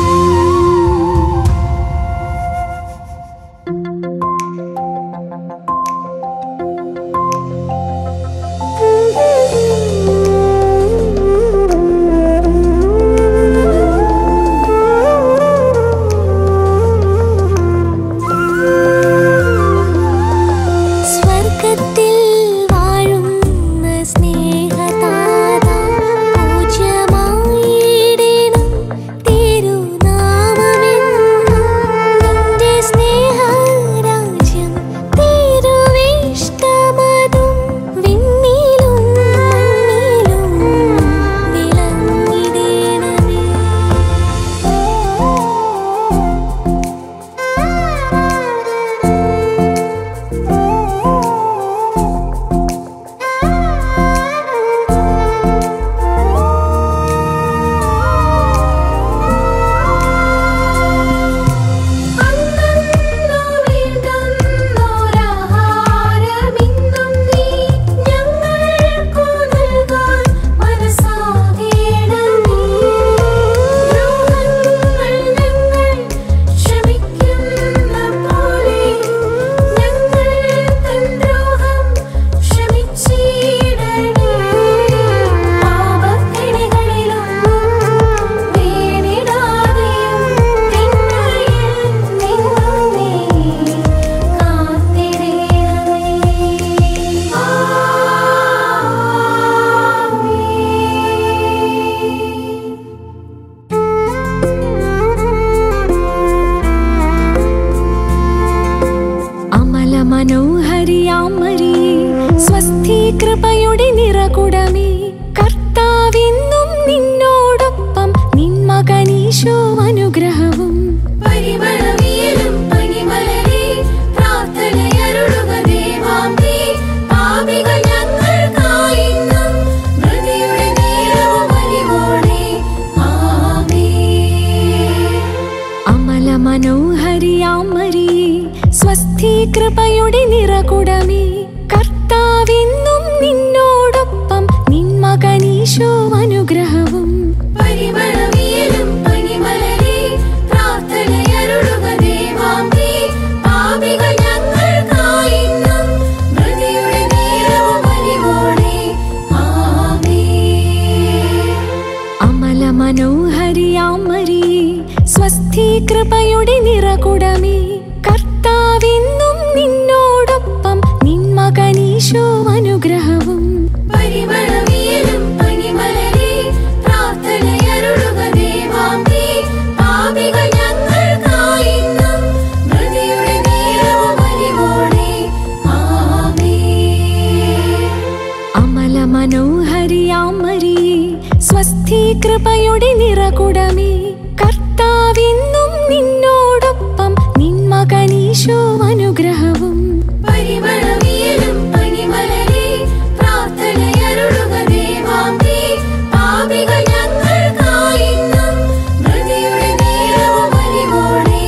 സ്വർഗത്തിൽ വാഴുന്ന സ്നേഹതാത പൂജ്യമായിടേണം തിരുനാമമെന്നും നിന്റെ സ്നേഹരാജ്യം തിരുവിഷ്ടമതും വിണ്ണിലും മണ്ണിലും വിളങ്ങിടേണമേ അന്നന്നു വേണ്ടുന്നോരാഹാരമിന്നും നീ ഞങ്ങൾക്കു നൽകാൻ മനസ്സാകേണമേ ദ്രോഹങ്ങൾ ഞങ്ങൾ ക്ഷമിക്കുന്ന പോലെ ഞങ്ങൾ തൻ ദ്രോഹം ക്ഷമിച്ചിടണേ പാപക്കെണികളിലൊന്നും വീണിടാതെയും തിന്മയിൽ നിന്നും നീ കാത്തിടണമേ അമല മനോഹരിയാമരിയേ സ്വസ്തി കൃപയുടെ നിറകുടമേ കർത്താവിന്നും നിന്നോടൊപ്പം നിൻ മകനീശോ അനുഗ്രഹവും പരിമളവിയലും പനിമലരെ പ്രാർത്ഥനയരുളുക ദേവാംബേ. പാപികൾ ഞങ്ങൾക്കായിന്നും മൃതിയുടെ നേരവും അലിവോടെ. ആമേൻ. അമല മനോഹരിയാമരിയേ സ്വസ്തി കൃപയുടെ നിറകുടമേ കർത്താവിന്നും നിന്നോടൊപ്പം നിൻ മകനീശോ അനുഗ്രഹവും പരിമളവിയലും പനിമലരെ പ്രാർത്ഥനയരുളുക ദേവാംബേ. പാപികൾ ഞങ്ങൾക്കായിന്നും മൃതിയുടെ നേരവും അലിവോടെ. ആമേൻ. അമല മനോഹരിയാമരിയേ സ്വസ്തി കൃപയുടെ നിറകുടമേ കർത്താവിന്നും നിന്നോടൊപ്പം നിൻ മകനീശോ അനുഗ്രഹവും പരിമളവിയലും പനിമലരെ പ്രാർത്ഥനയരുളുക ദേവാംബേ. പാപികൾ ഞങ്ങൾക്കായിന്നും മൃതിയുടെ നേരവും അലിവോടെ. ആമേൻ. അമല മനോഹരിയാമരിയേ സ്വസ്തി കൃപയുടെ നിറകുടമേ കർത്താവിന്നും നിന്നോടൊപ്പം നിൻ മകനീശോ അനുഗ്രഹവും പരിമളവിയലും പനിമലരെ പ്രാർത്ഥനയരുളുക ദേവാംബേ. പാപികൾ ഞങ്ങൾക്കായിന്നും മൃതിയുടെ നേരവും അലിവോടെ.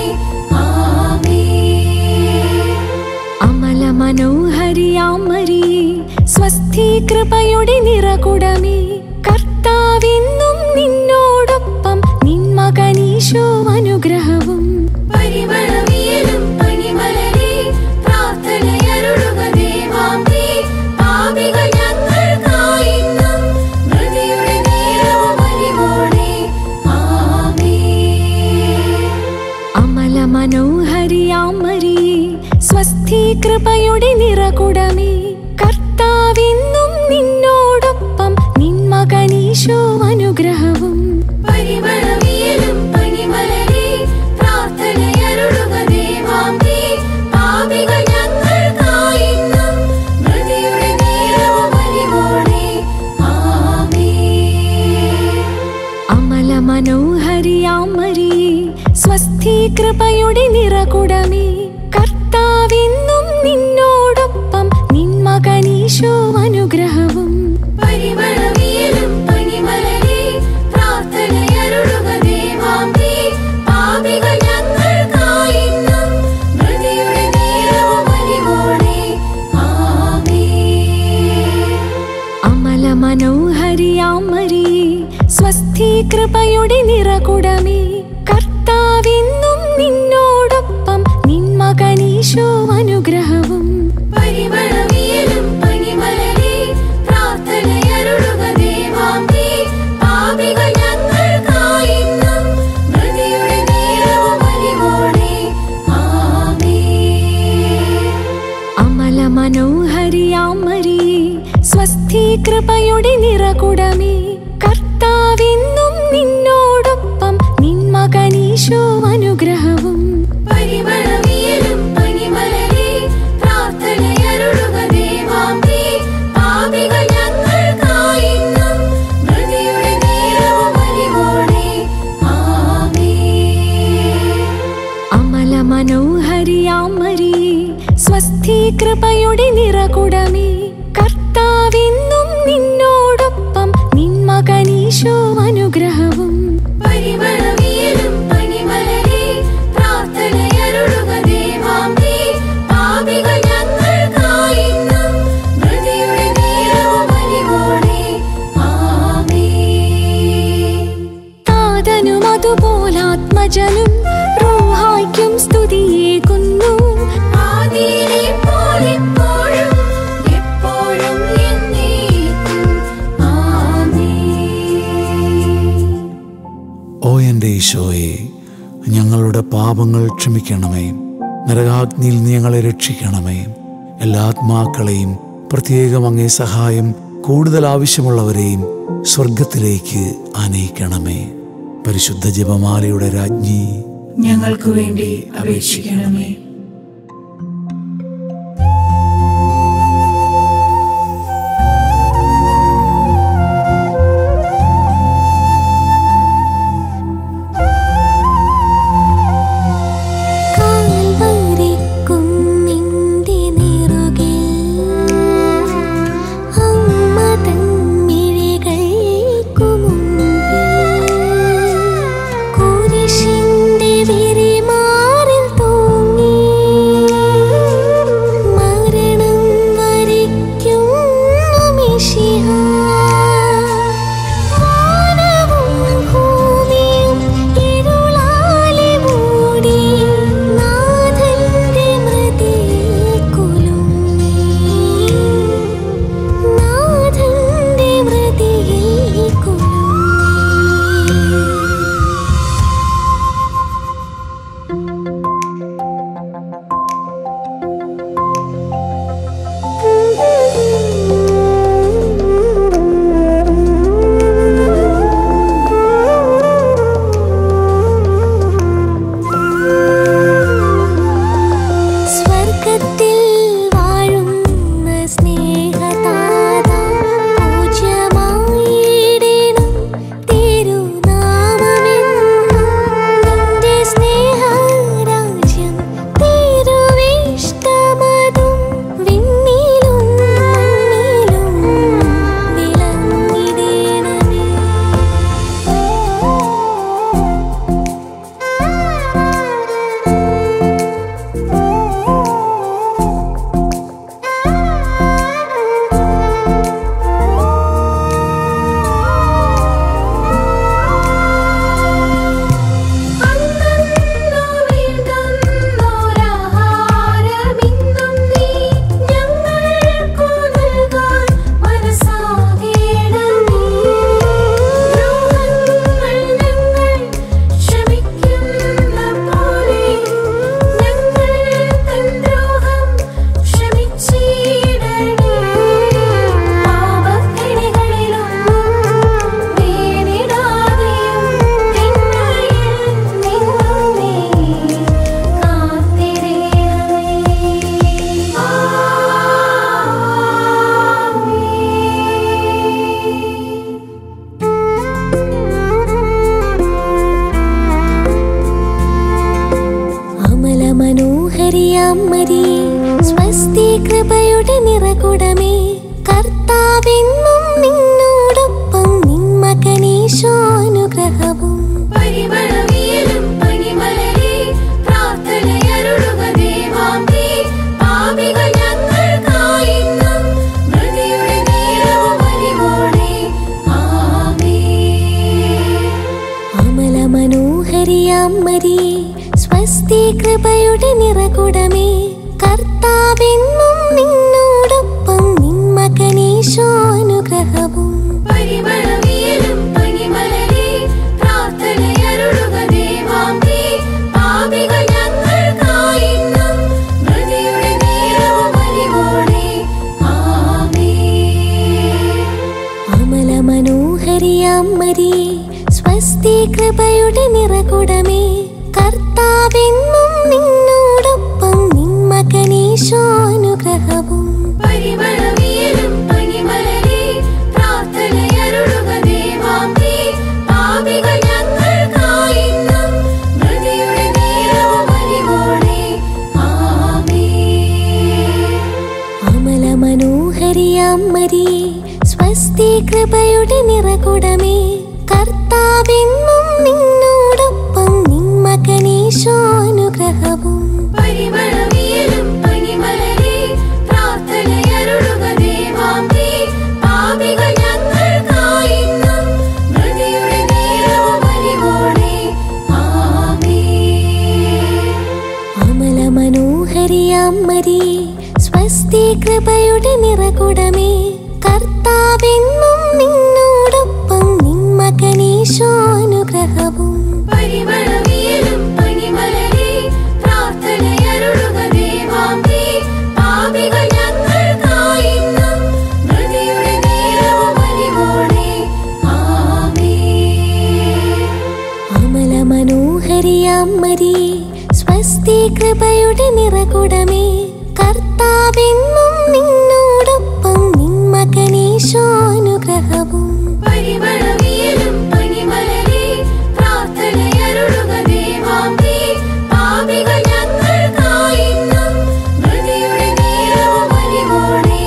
ആമേൻ. അമല മനോഹരിയാമരിയേ സ്വസ്തി കൃപയുടെ നിറകുടമേ കർത്താവിന്നും നിന്നോടൊപ്പം നിൻ മകനീശോ അനുഗ്രഹവും പരിമളവിയലും പനിമലരെ പ്രാർത്ഥനയരുളുക ദേവാംബേ. പാപികൾ ഞങ്ങൾക്കായിന്നും മൃതിയുടെ നേരവും അലിവോടെ. ആമേൻ. അമല മനോഹരിയാമരിയേ സ്വസ്തി കൃപയുടെ നിറകുടമേ കർത്താവിന്നും നിന്നോടൊപ്പം നിൻ മകനീശോ അനുഗ്രഹവും പരിമളവിയലും പനിമലരെ പ്രാർത്ഥനയരുളുക ദേവാംബേ. പാപികൾ ഞങ്ങൾക്കായിന്നും മൃതിയുടെ കൃപയുടെ നിറകുടമേ കർത്താവെന്നും നിന്നോടൊപ്പം നിൻ മകനീശോ അനുഗ്രഹവും പരിമളവിയലും പണിമലരെ പ്രാർത്ഥനയരുളുക ദേവാംബേ പാപികൾ ഞങ്ങൾക്കായിന്നും മൃതിയുടെ നേരവും അലിവോടെ ആമേൻ അമല മനോഹരിയാം മരിയേ സ്വസ്തി കൃപയുടെ നിറകുടമേ കർത്താവെന്നും നിന്നോടൊപ്പം നിൻ മകനീശോ അനുഗ്രഹവും പരിമളവിയലും പണിമലരെ പ്രാർത്ഥനയരുളുക ദേവാംബേ പാപികൾ ഞങ്ങൾക്കായിന്നും മൃതിയുടെ നേരവും അലിവോടെ ആമേൻ അമല മനോഹരിയാം മരിയേ സ്വസ്തി കൃപയുടെ നിറകുടമേ കർത്താവെന്നും നിന്നോടൊപ്പം നിൻ മകനീശോ അനുഗ്രഹവും പരിമളവിയലും പണിമലരെ പ്രാർത്ഥനയരുളുക ദേവാംബേ പാപികൾ ഞങ്ങൾക്കായിന്നും മൃതിയുടെ നേരവും അലിവോടെ ആമേൻ അമല മനോഹരിയാം മരിയേ സ്വസ്തി കൃപയുടെ നിറകുടമേ കർത്താവെന്നും നിന്നോടൊപ്പം നിൻ മകനീശോ അനുഗ്രഹവും പരിമളവിയലും പണിമലരെ പ്രാർത്ഥനയരുളുക ദേവാംബേ പാപികൾ ഞങ്ങൾക്കായിന്നും മൃതിയുടെ നേരവും അലിവോടെ ആമേൻ താതനും അതുപോലാത്മജനും റൂഹായ്ക്കും സ്തുതിയേകുന്നു ആദിയിലെ പോലെപ്പോഴും എപ്പോഴും എന്നേക്കും ആമേൻ ഓ എൻ്റെ ഈശോയെ ഞങ്ങളുടെ പാപങ്ങൾ ക്ഷമിക്കണമേ നരകാഗ്നിയിൽ നീ ഞങ്ങളെ രക്ഷിക്കണമേ എല്ലാ ആത്മാക്കളെയും പ്രത്യേകം അങ്ങേ സഹായം കൂടുതൽ ആവശ്യമുള്ളവരെയും സ്വർഗത്തിലേക്ക് ആനയിക്കണമേ പരിശുദ്ധ ജപമാലയുടെ രാജ്ഞി ഞങ്ങൾക്ക് വേണ്ടി അപേക്ഷിക്കണമേ കാൽവരിക്കും നിന്റെ നെറുകിൽ അമ്മ തൻ മിഴികൾക്കു മുമ്പിൽ കുരിശിന്റെ വിരിമാറിൽ തൂങ്ങി കർത്താവെന്നും നിന്നോടൊപ്പം നിൻ മകനീശോ അനുഗ്രഹവും പരിമളവിയലും പനിമലരെ പ്രാർത്ഥനയരുളുക ദേവാംബേ. പാപികൾ ഞങ്ങൾക്കായിന്നും മൃതിയുടെ നേരവും അലിവോടെ. ആമേൻ. അമല മനോഹരിയാം മരിയേ സ്വസ്തി കൃപയുടെ നിറകുടമേ കർത്താവെന്നും നിന്നോടൊപ്പം നിൻ മകനീശോ അനുഗ്രഹവും പരിമളവിയലും പനിമലരെ പ്രാർത്ഥനയരുളുക ദേവാംബേ. പാപികൾ ഞങ്ങൾക്കായിന്നും മൃതിയുടെ നേരവും അലിവോടെ. ആമേൻ. അമല മനോഹരിയാം മരിയേ സ്വസ്തി കൃപയുടെ നിറകുടമേ കർത്താവെന്നും നിന്നോടൊപ്പം നിൻ മകനീശോ അനുഗ്രഹവും പരിമളവിയലും പനിമലരെ പ്രാർത്ഥനയരുളുക ദേവാംബേ. പാപികൾ ഞങ്ങൾക്കായിന്നും മൃതിയുടെ നേരവും അലിവോടെ. ആമേൻ. അമല മനോഹരിയാം മരിയേ സ്വസ്തി കൃപയുടെ നിറകുടമേ കർത്താവെന്നും നിന്നോടൊപ്പം നിൻ മകനീശോ അനുഗ്രഹവും പരിമളവിയലും പനിമലരെ പ്രാർത്ഥനയരുളുക ദേവാംബേ. പാപികൾ ഞങ്ങൾക്കായിന്നും മൃതിയുടെ നേരവും അലിവോടെ. ആമേൻ. അമല മനോഹരിയാം മരിയേ സ്വസ്തി കൃപയുടെ നിറകുടമേ കർത്താവെന്നും നിന്നോടൊപ്പം നിൻ മകനീശോ അനുഗ്രഹവും പരിമളവിയലും പനിമലരെ പ്രാർത്ഥനയരുളുക ദേവാംബേ. പാപികൾ ഞങ്ങൾക്കായിന്നും മൃതിയുടെ നേരവും അലിവോടെ. ആമേൻ. അമല മനോഹരിയാം മരിയേ സ്വസ്തി കൃപയുടെ നിറകുടമേ കർത്താവെന്നും നിന്നോടൊപ്പം നിൻ മകനീശോ അനുഗ്രഹവും പരിമളവിയലും പനിമലരെ പ്രാർത്ഥനയരുളുക ദേവാംബേ. പാപികൾ ഞങ്ങൾക്കായിന്നും മൃതിയുടെ നേരവും അലിവോടെ.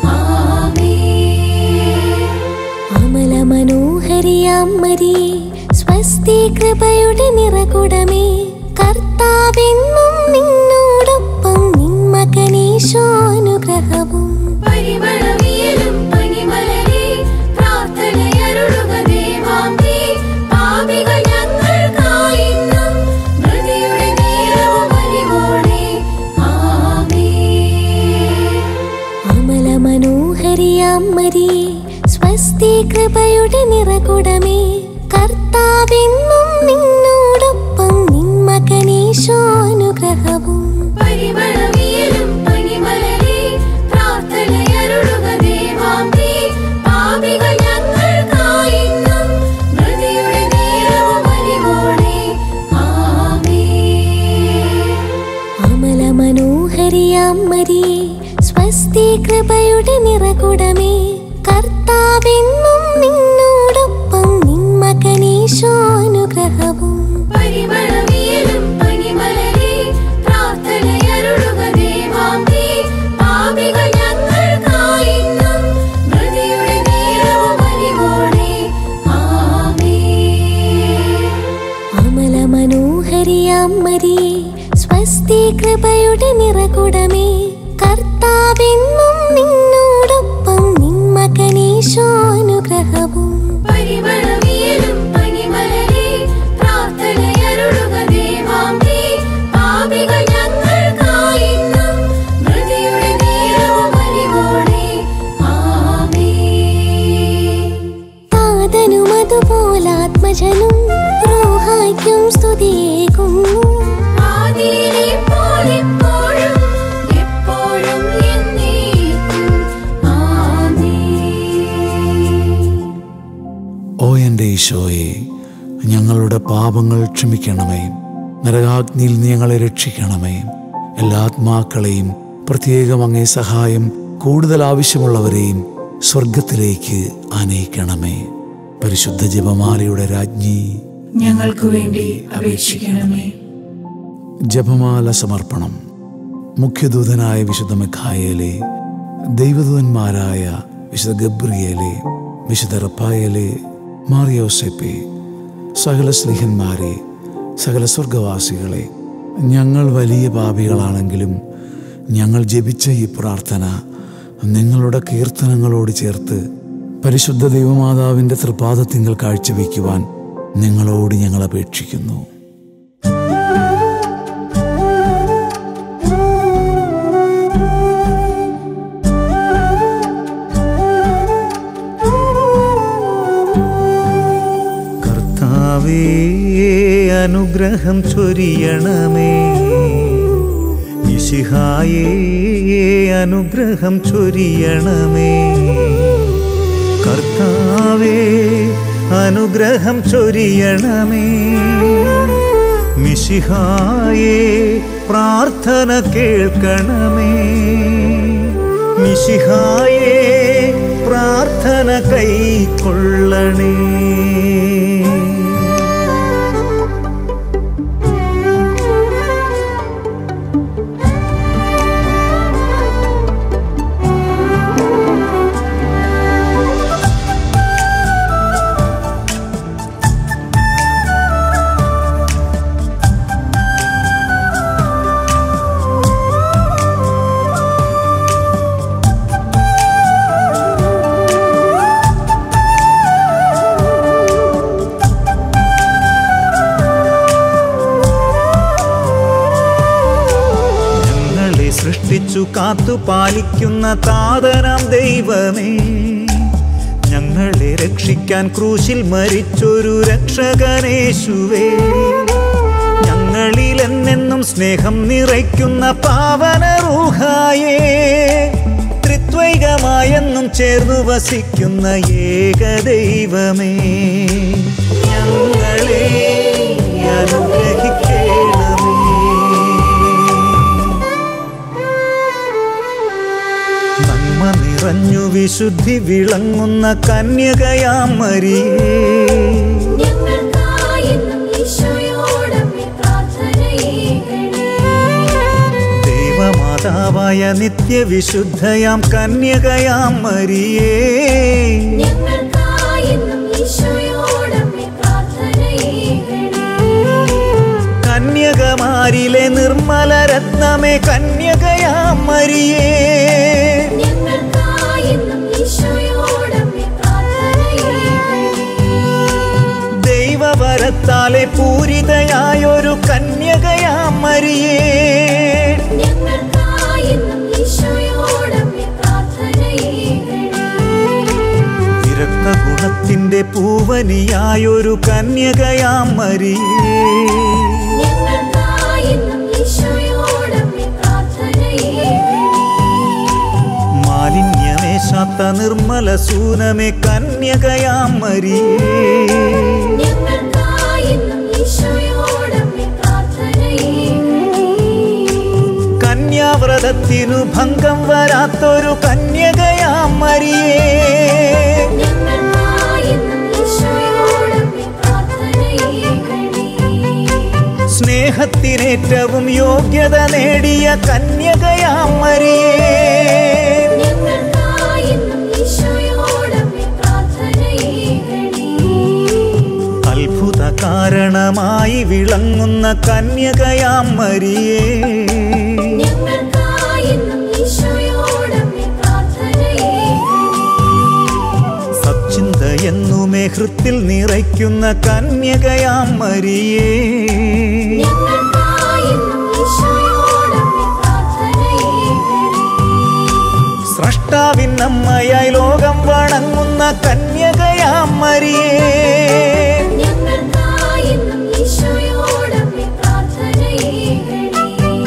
ആമേൻ. അമല മനോഹരിയാം മരിയേ സ്വസ്തി കൃപയുടെ നിറകുടമേ കർത്താവെന്നും നിന്നോടൊപ്പം നിൻ മകനീശോ അനുഗ്രഹവും പരിമളവിയലും പനിമലരെ പ്രാർത്ഥനയരുളുക ദേവാംബേ. പാപികൾ ഞങ്ങൾക്കായിന്നും മൃതിയുടെ നേരവും അലിവോടെ. ആമേൻ. അമല മനോഹരിയാം മരിയേ സ്വസ്തി കൃപയുടെ നിറകുടമേ കർത്താവെന്നും നിന്നോടൊപ്പം നിൻ മകനീശോ അനുഗ്രഹവും പരിമളവിയലും പനിമലരെ പ്രാർത്ഥനയരുളുക ദേവാംബേ. പാപികൾ ഞങ്ങൾക്കായിന്നും മൃതിയുടെ നേരവും അലിവോടെ. ആമേൻ. അമല മനോഹരിയാം മരിയേ സ്വസ്തി കൃപയുടെ നിറകുടമേ കർത്താവെന്നും നിന്നോടൊപ്പം നിൻ മകനീശോ അനുഗ്രഹവും പരിമളവിയലും പനിമലരെ പ്രാർത്ഥനയരുളുക ദേവാംബേ. പാപികൾ ഞങ്ങൾക്കായിന്നും മൃതിയുടെ നേരവും അലിവോടെ. ആമേൻ. അമല മനോഹരിയാം മരിയേ സ്വസ്തി കൃപയുടെ നിറകുടമേ കർത്താവെന്നും നിന്നോടൊപ്പം നിൻ മകനീശോ അനുഗ്രഹവും പരിമളവിയലും പനിമലരെ പ്രാർത്ഥനയരുളുക ദേവാംബേ. പാപികൾ ഞങ്ങൾക്കായിന്നും മൃതിയുടെ നേരവും അലിവോടെ. ആമേൻ. താതനും അതുപോലാത്മജനും റോഹായ്ക്കും സ്തുതിയേകുന്നു ആദിയിലെ പോലെപ്പോഴും എപ്പോഴും എന്നേക്കും. ആമേൻ. ഓ എൻ്റെ ഈശോയെ ഞങ്ങളുടെ പാപങ്ങൾ ക്ഷമിക്കണമേ നരകാഗ്നിയിൽ നീ ഞങ്ങളെ രക്ഷിക്കണമേ എല്ലാ ആത്മാക്കളെയും പ്രത്യേകം അങ്ങേ സഹായം കൂടുതൽ ആവശ്യമുള്ളവരെയും സ്വർഗത്തിലേക്ക് ആനയിക്കണമേ പരിശുദ്ധ ജപമാലയുടെ രാജ്ഞി ഞങ്ങൾക്ക് വേണ്ടി അപേക്ഷിക്കണമേ ജപമാല സമർപ്പണം മുഖ്യദൂതനായ വിശുദ്ധ മിഖായേലെ ദൈവദൂതന്മാരായ വിശുദ്ധ ഗബ്രിയേലെ വിശുദ്ധ റപ്പായേലെ മാറിയോസെപ്പെ സകല സ്ലിഹന്മാരെ സകല സ്വർഗവാസികളെ ഞങ്ങൾ വലിയ പാപികളാണെങ്കിലും ഞങ്ങൾ ജപിച്ച ഈ പ്രാർത്ഥന നിങ്ങളുടെ കീർത്തനങ്ങളോട് ചേർത്ത് പരിശുദ്ധ ദൈവമാതാവിൻ്റെ തൃപാദത്തിങ്കൽ കാഴ്ചവെക്കുവാൻ നിങ്ങളോട് ഞങ്ങൾ അപേക്ഷിക്കുന്നു കർത്താവേ അനുഗ്രഹം ചൊരിയണമേ ഇശിഹായേ അനുഗ്രഹം ചൊരിയണമേ കർത്താവേ അനുഗ്രഹം ചൊരിയണമേ മിശിഹായേ പ്രാർത്ഥന കേൾക്കണമേ മിശിഹായേ പ്രാർത്ഥന കൈക്കൊള്ളണേ ഞങ്ങളെ സൃഷ്ടിച്ചു കാത്തു പാലിക്കുന്ന താതനാം ദൈവമേ ഞങ്ങളെ രക്ഷിക്കാൻ ക്രൂശിൽ മരിച്ചൊരു രക്ഷകനേശുവേ ഞങ്ങളിൽ എന്നെന്നും സ്നേഹം നിറയ്ക്കുന്ന പാവന റൂഹായേ ത്രിത്വൈകമായെന്നും ചേർന്നു വസിക്കുന്ന ഏകദൈവമേ ഞങ്ങളെ അനുഗ്രഹിക്കണമേ നന്മ നിറഞ്ഞു വിശുദ്ധി വിളങ്ങുന്ന കന്യകയാം മരിയേ ഞങ്ങൾക്കായെന്നും ഈശോയോടമ്മേ പ്രാർത്ഥനയേകണേ. ദൈവമാതാവായ നിത്യവിശുദ്ധയാം കന്യകയാം മരിയേ ഞങ്ങൾക്കായെന്നും ഈശോയോടമ്മേ പ്രാർത്ഥനയേകണേ. കന്യകമാരിലെ നിർമ്മല രത്നമേ കന്യകയാം മരിയേ ഞങ്ങൾക്കായെന്നും ഈശോയോടമ്മേ പ്രാർത്ഥനയേകണേ. ദൈവവരത്താലെ പൂരിതയായൊരു കന്യകയാം മരിയേ ഞങ്ങൾക്കായെന്നും ഈശോയോടമ്മേ പ്രാർത്ഥനയേകണേ. വിരക്ത ഗുണത്തിന്റെ പൂവനിയായൊരു കന്യകയാം മരിയേ ഞങ്ങൾക്കായെന്നും ഈശോയോടമ്മേ പ്രാർത്ഥനയേകണേ. മാലിന്യമേശാത്ത നിർമ്മല സൂനമേ കന്യകയാം മരിയേ ഞങ്ങൾക്കായെന്നും ഈശോയോടമ്മേ പ്രാർത്ഥനയേകണേ. കന്യാവ്രതത്തിനു ഭംഗം വരാത്തൊരു കന്യകയാം മരിയേ ഞങ്ങൾക്കായെന്നും ഈശോയോടമ്മേ പ്രാർത്ഥനയേകണേ. സ്നേഹത്തിനേറ്റവും യോഗ്യത നേടിയ കന്യകയാം മരിയേ ഞങ്ങൾക്കായെന്നും ഈശോയോടമ്മേ പ്രാർത്ഥനയേകണേ. അത്ഭുത കാരണമായി വിളങ്ങുന്ന കന്യകയാം മരിയേ ഞങ്ങൾക്കായെന്നും ഈശോയോടമ്മേ പ്രാർത്ഥനയേകണേ. സച്ചിന്ത എന്നുമേ ഹൃത്തിൽ നിറയ്ക്കുന്ന കന്യകയാം മരിയേ ഞങ്ങൾക്കായെന്നും ഈശോയോടമ്മേ പ്രാർത്ഥനയേകണേ. സ്രഷ്ടാവിൻ അമ്മയായി ലോകം വണങ്ങുന്ന കന്യകയാം മരിയേ ഞങ്ങൾക്കായെന്നും ഈശോയോടമ്മേ പ്രാർത്ഥനയേകണേ.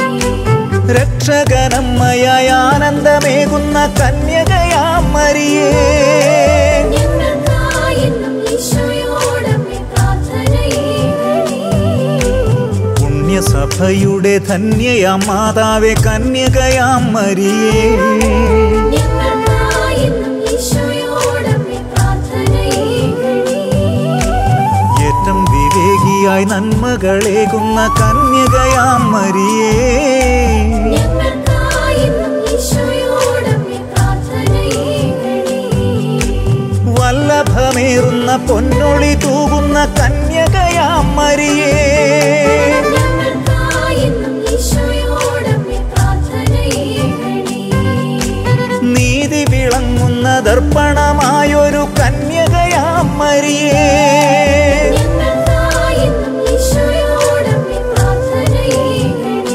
രക്ഷകനമ്മയായി ആനന്ദമേകുന്ന കന്യകയാം മരിയേ ഞങ്ങൾക്കായെന്നും ഈശോയോടമ്മേ പ്രാർത്ഥനയേകണേ. പുണ്യസഭയുടെ ധന്യയാം മാതാവേ കന്യകയാം മരിയേ ഞങ്ങൾക്കായെന്നും ഈശോയോടമ്മേ പ്രാർത്ഥനയേകണേ. ഏറ്റം വിവേകിയായി നന്മകളേകുന്ന കന്യകയാം മരിയേ ഞങ്ങൾക്കായെന്നും ഈശോയോടമ്മേ പ്രാർത്ഥനയേകണേ. പൊന്നൊളി തൂകുന്ന കന്യകയാം മരിയേ ഞങ്ങൾക്കായെന്നും ഈശോയോടമ്മേ പ്രാർത്ഥനയേകണേ നീതി വിളങ്ങുന്ന ദർപ്പണമായൊരു കന്യകയാം മരിയേ ഞങ്ങൾക്കായെന്നും ഈശോയോടമ്മേ പ്രാർത്ഥനയേകണേ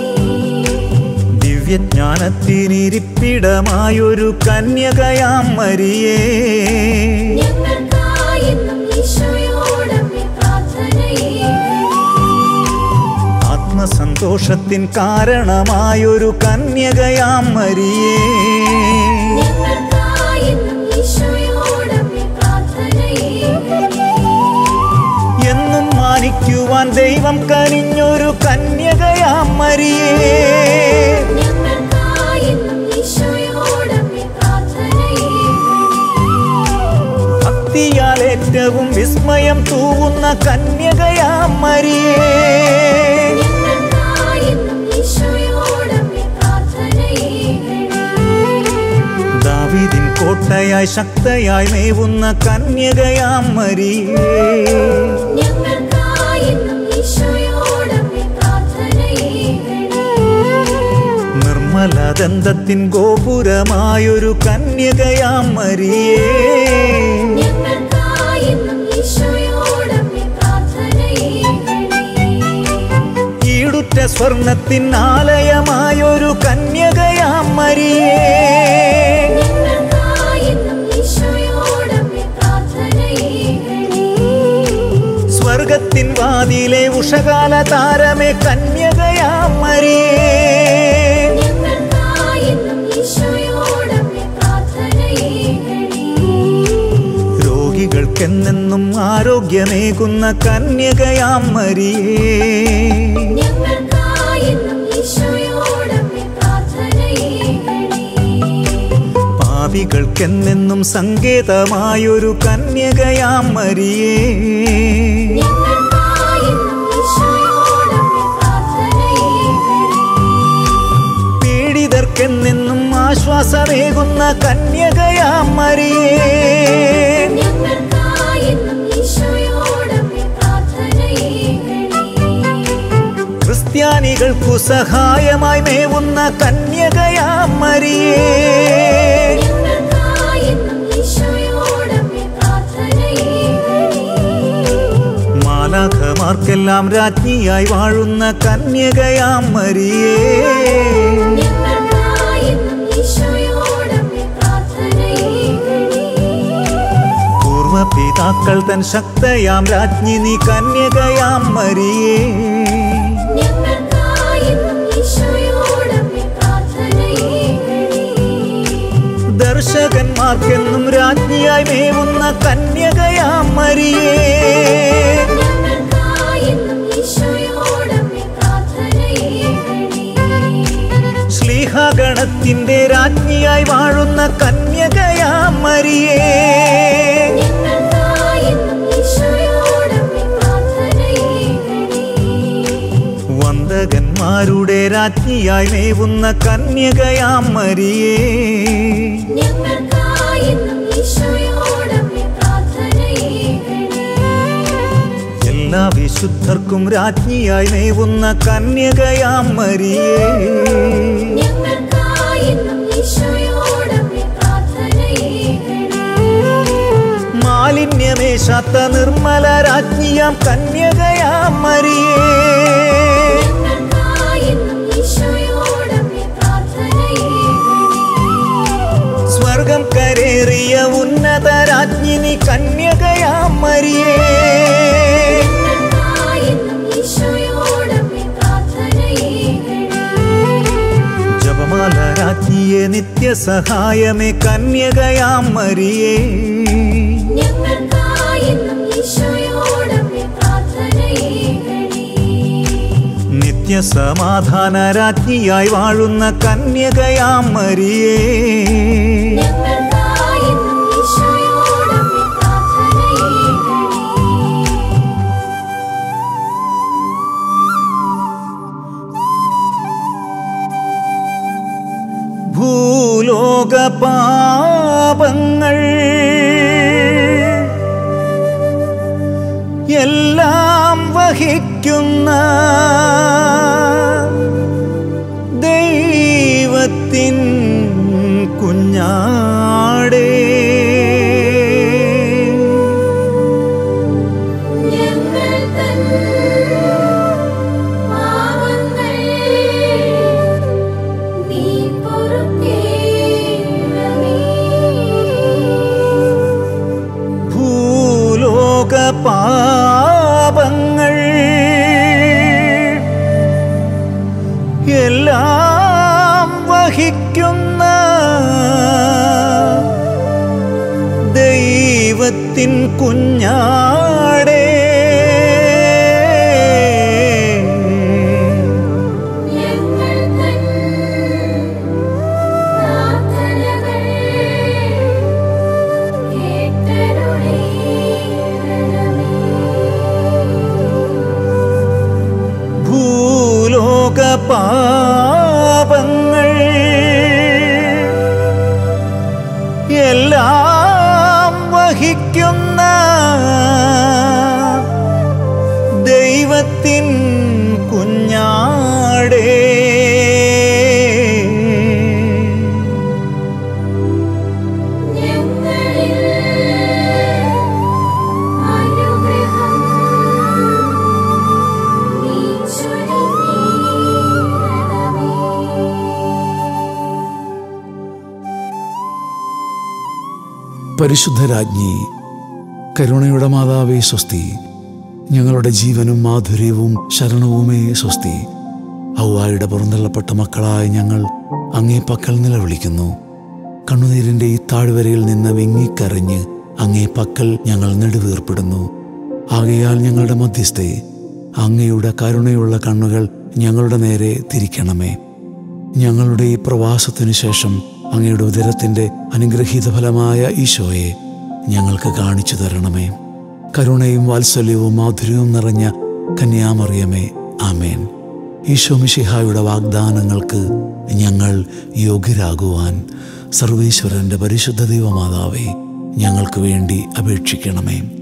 ദിവ്യജ്ഞാനത്തിനിരിപ്പിടമായൊരു കന്യകയാം മരിയേ ഞങ്ങൾക്കായെന്നും ഈശോയോടമ്മേ പ്രാർത്ഥനയേകണേ ആത്മസന്തോഷത്തിൻ കാരണമായൊരു കന്യകയാം മരിയേ ഞങ്ങൾക്കായെന്നും ഈശോയോടമ്മേ പ്രാർത്ഥനയേകണേ എന്നും മാനിക്കുവാൻ ദൈവം കനിഞ്ഞൊരു കന്യകയാം മരിയേ ഞങ്ങൾക്കായെന്നും ഈശോയോടമ്മേ പ്രാർത്ഥനയേകണേ ഭക്തിയാൽ ഏറ്റവും വിസ്മയം തൂവുന്ന കന്യകയാം മരിയേ ഞങ്ങൾക്കായെന്നും ഈശോയോടമ്മേ പ്രാർത്ഥനയേകണേ ദാവീദിൻ കോട്ടയായി ശക്തയായി മേവുന്ന കന്യകയാം മരിയേ ഞങ്ങൾക്കായെന്നും ഈശോയോടമ്മേ പ്രാർത്ഥനയേകണേ നിർമ്മലദന്തത്തിൻ ഗോപുരമായൊരു കന്യകയാം മരിയേ ഞങ്ങൾക്കായെന്നും ഈശോയോടമ്മേ പ്രാർത്ഥനയേകണേ ഈടുറ്റ സ്വർണത്തിൻ ആലയമായൊരു കന്യകയാം മരിയേ ഞങ്ങൾക്കായെന്നും ഈശോയോടമ്മേ പ്രാർത്ഥനയേകണേ സ്വർഗത്തിൻ വാതിലെ ഉഷകാല താരമേ കന്യകയാം മരിയേ ഞങ്ങൾക്കായെന്നും ഈശോയോടമ്മേ പ്രാർത്ഥനയേകണേ രോഗികൾക്കെന്നെന്നും ആരോഗ്യമേകുന്ന കന്യകയാം മരിയേ ഞങ്ങൾക്കായെന്നും ഈശോയോടമ്മേ പ്രാർത്ഥനയേകണേ പാപികൾക്കെന്നെന്നും സങ്കേതമായൊരു കന്യകയാം മരിയേ ഞങ്ങൾക്കായെന്നും ഈശോയോടമ്മേ പ്രാർത്ഥനയേകണേ പീഡിതർക്കെന്നെന്നും ആശ്വാസമേകുന്ന കന്യകയാം മരിയേ ഞങ്ങൾക്കായെന്നും ഈശോയോടമ്മേ പ്രാർത്ഥനയേകണേ ക്രിസ്ത്യാനികൾക്കു സഹായമായി മേവുന്ന കന്യകയാം മരിയേ ഞങ്ങൾക്കായെന്നും ഈശോയോടമ്മേ പ്രാർത്ഥനയേകണേ മാലാഖമാർക്കെല്ലാം രാജ്ഞിയായി വാഴുന്ന കന്യകയാം മരിയേ ഞങ്ങൾക്കായെന്നും ഈശോയോടമ്മേ പ്രാർത്ഥനയേകണേ പൂർവപിതാക്കൾ തൻ ശക്തയാം രാജ്ഞി നീ കന്യകയാം മരിയേ ഞങ്ങൾക്കായെന്നും ഈശോയോടമ്മേ പ്രാർത്ഥനയേകണേ ദർശകന്മാർക്കെന്നും രാജ്ഞിയായി മേവുന്ന കന്യകയാം മരിയേ ഞങ്ങൾക്കായെന്നും ഈശോയോടമ്മേ പ്രാർത്ഥനയേകണേ ശ്ലീഹഗണത്തിന്റെ രാജ്ഞിയായി വാഴുന്ന കന്യകയാം മരിയേ ഞങ്ങൾക്കായെന്നും ഈശോയോടമ്മേ പ്രാർത്ഥനയേകണേ വന്ദകന്മാരുടെ രാജ്ഞിയായി മേവുന്ന കന്യകയാം മരിയേ ഞങ്ങൾക്കായെന്നും ഈശോയോടമ്മേ പ്രാർത്ഥനയേകണേ എല്ലാ വിശുദ്ധർക്കും രാജ്ഞിയായി മേവുന്ന കന്യകയാം മരിയേ ഞങ്ങൾക്കായെന്നും ഈശോയോടമ്മേ പ്രാർത്ഥനയേകണേ മാലിന്യമേശാത്ത നിർമ്മല രാജ്ഞിയാം കന്യകയാം മരിയേ ഞങ്ങൾക്കായെന്നും ഈശോയോടമ്മേ പ്രാർത്ഥനയേകണേ സ്വർഗം കരേറിയ ഉന്നത രാജ്ഞിനി കന്യകയാം മരിയേ ഞങ്ങൾക്കായെന്നും ഈശോയോടമ്മേ പ്രാർത്ഥനയേകണേ ജപമാല രാജ്ഞിയെ നിത്യസഹായമേ കന്യകയാം മരിയേ ഞങ്ങൾക്കായെന്നും ഈശോയോടമ്മേ പ്രാർത്ഥനയേകണേ നിത്യസമാധാന രാജ്ഞിയായി വാഴുന്ന കന്യകയാം മരിയേ ഞങ്ങൾക്കായെന്നും ഈശോയോടമ്മേ പ്രാർത്ഥനയേകണേ ഭൂലോക പാപങ്ങൾ വഹിക്കുന്ന ദൈവത്തിൻ കുഞ്ഞാടേ ഞങ്ങൾ തൻ പാവങ്ങൾ നീ പൊറുക്കേണമേ ഭൂലോക പാപങ്ങൾ എല്ലാം വഹിക്കുന്ന ദൈവത്തിൻ കുഞ്ഞാടേ ഞങ്ങൾ തൻ പ്രാർത്ഥനകൾ കേട്ടരുളേണമേ ഭൂലോക പാപങ്ങൾ എല്ലാം വഹിക്കുന്ന ദൈവത്തിൻ കുഞ്ഞാടേ ഞങ്ങളിൽ അനുഗ്രഹം നീ ചൊരിഞ്ഞിടണമേ പരിശുദ്ധരാജ്ഞി കരുണയുടെ മാതാവേ സ്വസ്തി ഞങ്ങളുടെ ജീവനും മാധുര്യവും ശരണവുമേ സ്വസ്തി ഔവായുടെ പുറന്തള്ളപ്പെട്ട മക്കളായ ഞങ്ങൾ അങ്ങേ പക്കൽ നിലവിളിക്കുന്നു കണ്ണുനീരിൻ്റെ ഈ താഴ്വരയിൽ നിന്ന് വിങ്ങിക്കരഞ്ഞ് അങ്ങേ പക്കൽ ഞങ്ങൾ നെടുവീർപ്പെടുന്നു ആകയാൽ ഞങ്ങളുടെ മധ്യസ്ഥെ അങ്ങയുടെ കരുണയുള്ള കണ്ണുകൾ ഞങ്ങളുടെ നേരെ തിരിക്കണമേ ഞങ്ങളുടെ ഈ പ്രവാസത്തിനു ശേഷം അങ്ങയുടെ ഉദരത്തിൻ്റെ അനുഗ്രഹീത ഫലമായ ഈശോയെ ഞങ്ങൾക്ക് കാണിച്ചു തരണമേ കരുണയും വാത്സല്യവും മാധുര്യവും നിറഞ്ഞ കന്യാമറിയമേ ആമേൻ ഈശോ മിശിഹായുടെ വാഗ്ദാനങ്ങൾക്ക് ഞങ്ങൾ യോഗ്യരാകുവാൻ സർവേശ്വരൻ്റെ പരിശുദ്ധ ദൈവമാതാവേ ഞങ്ങൾക്ക് വേണ്ടി അപേക്ഷിക്കണമേ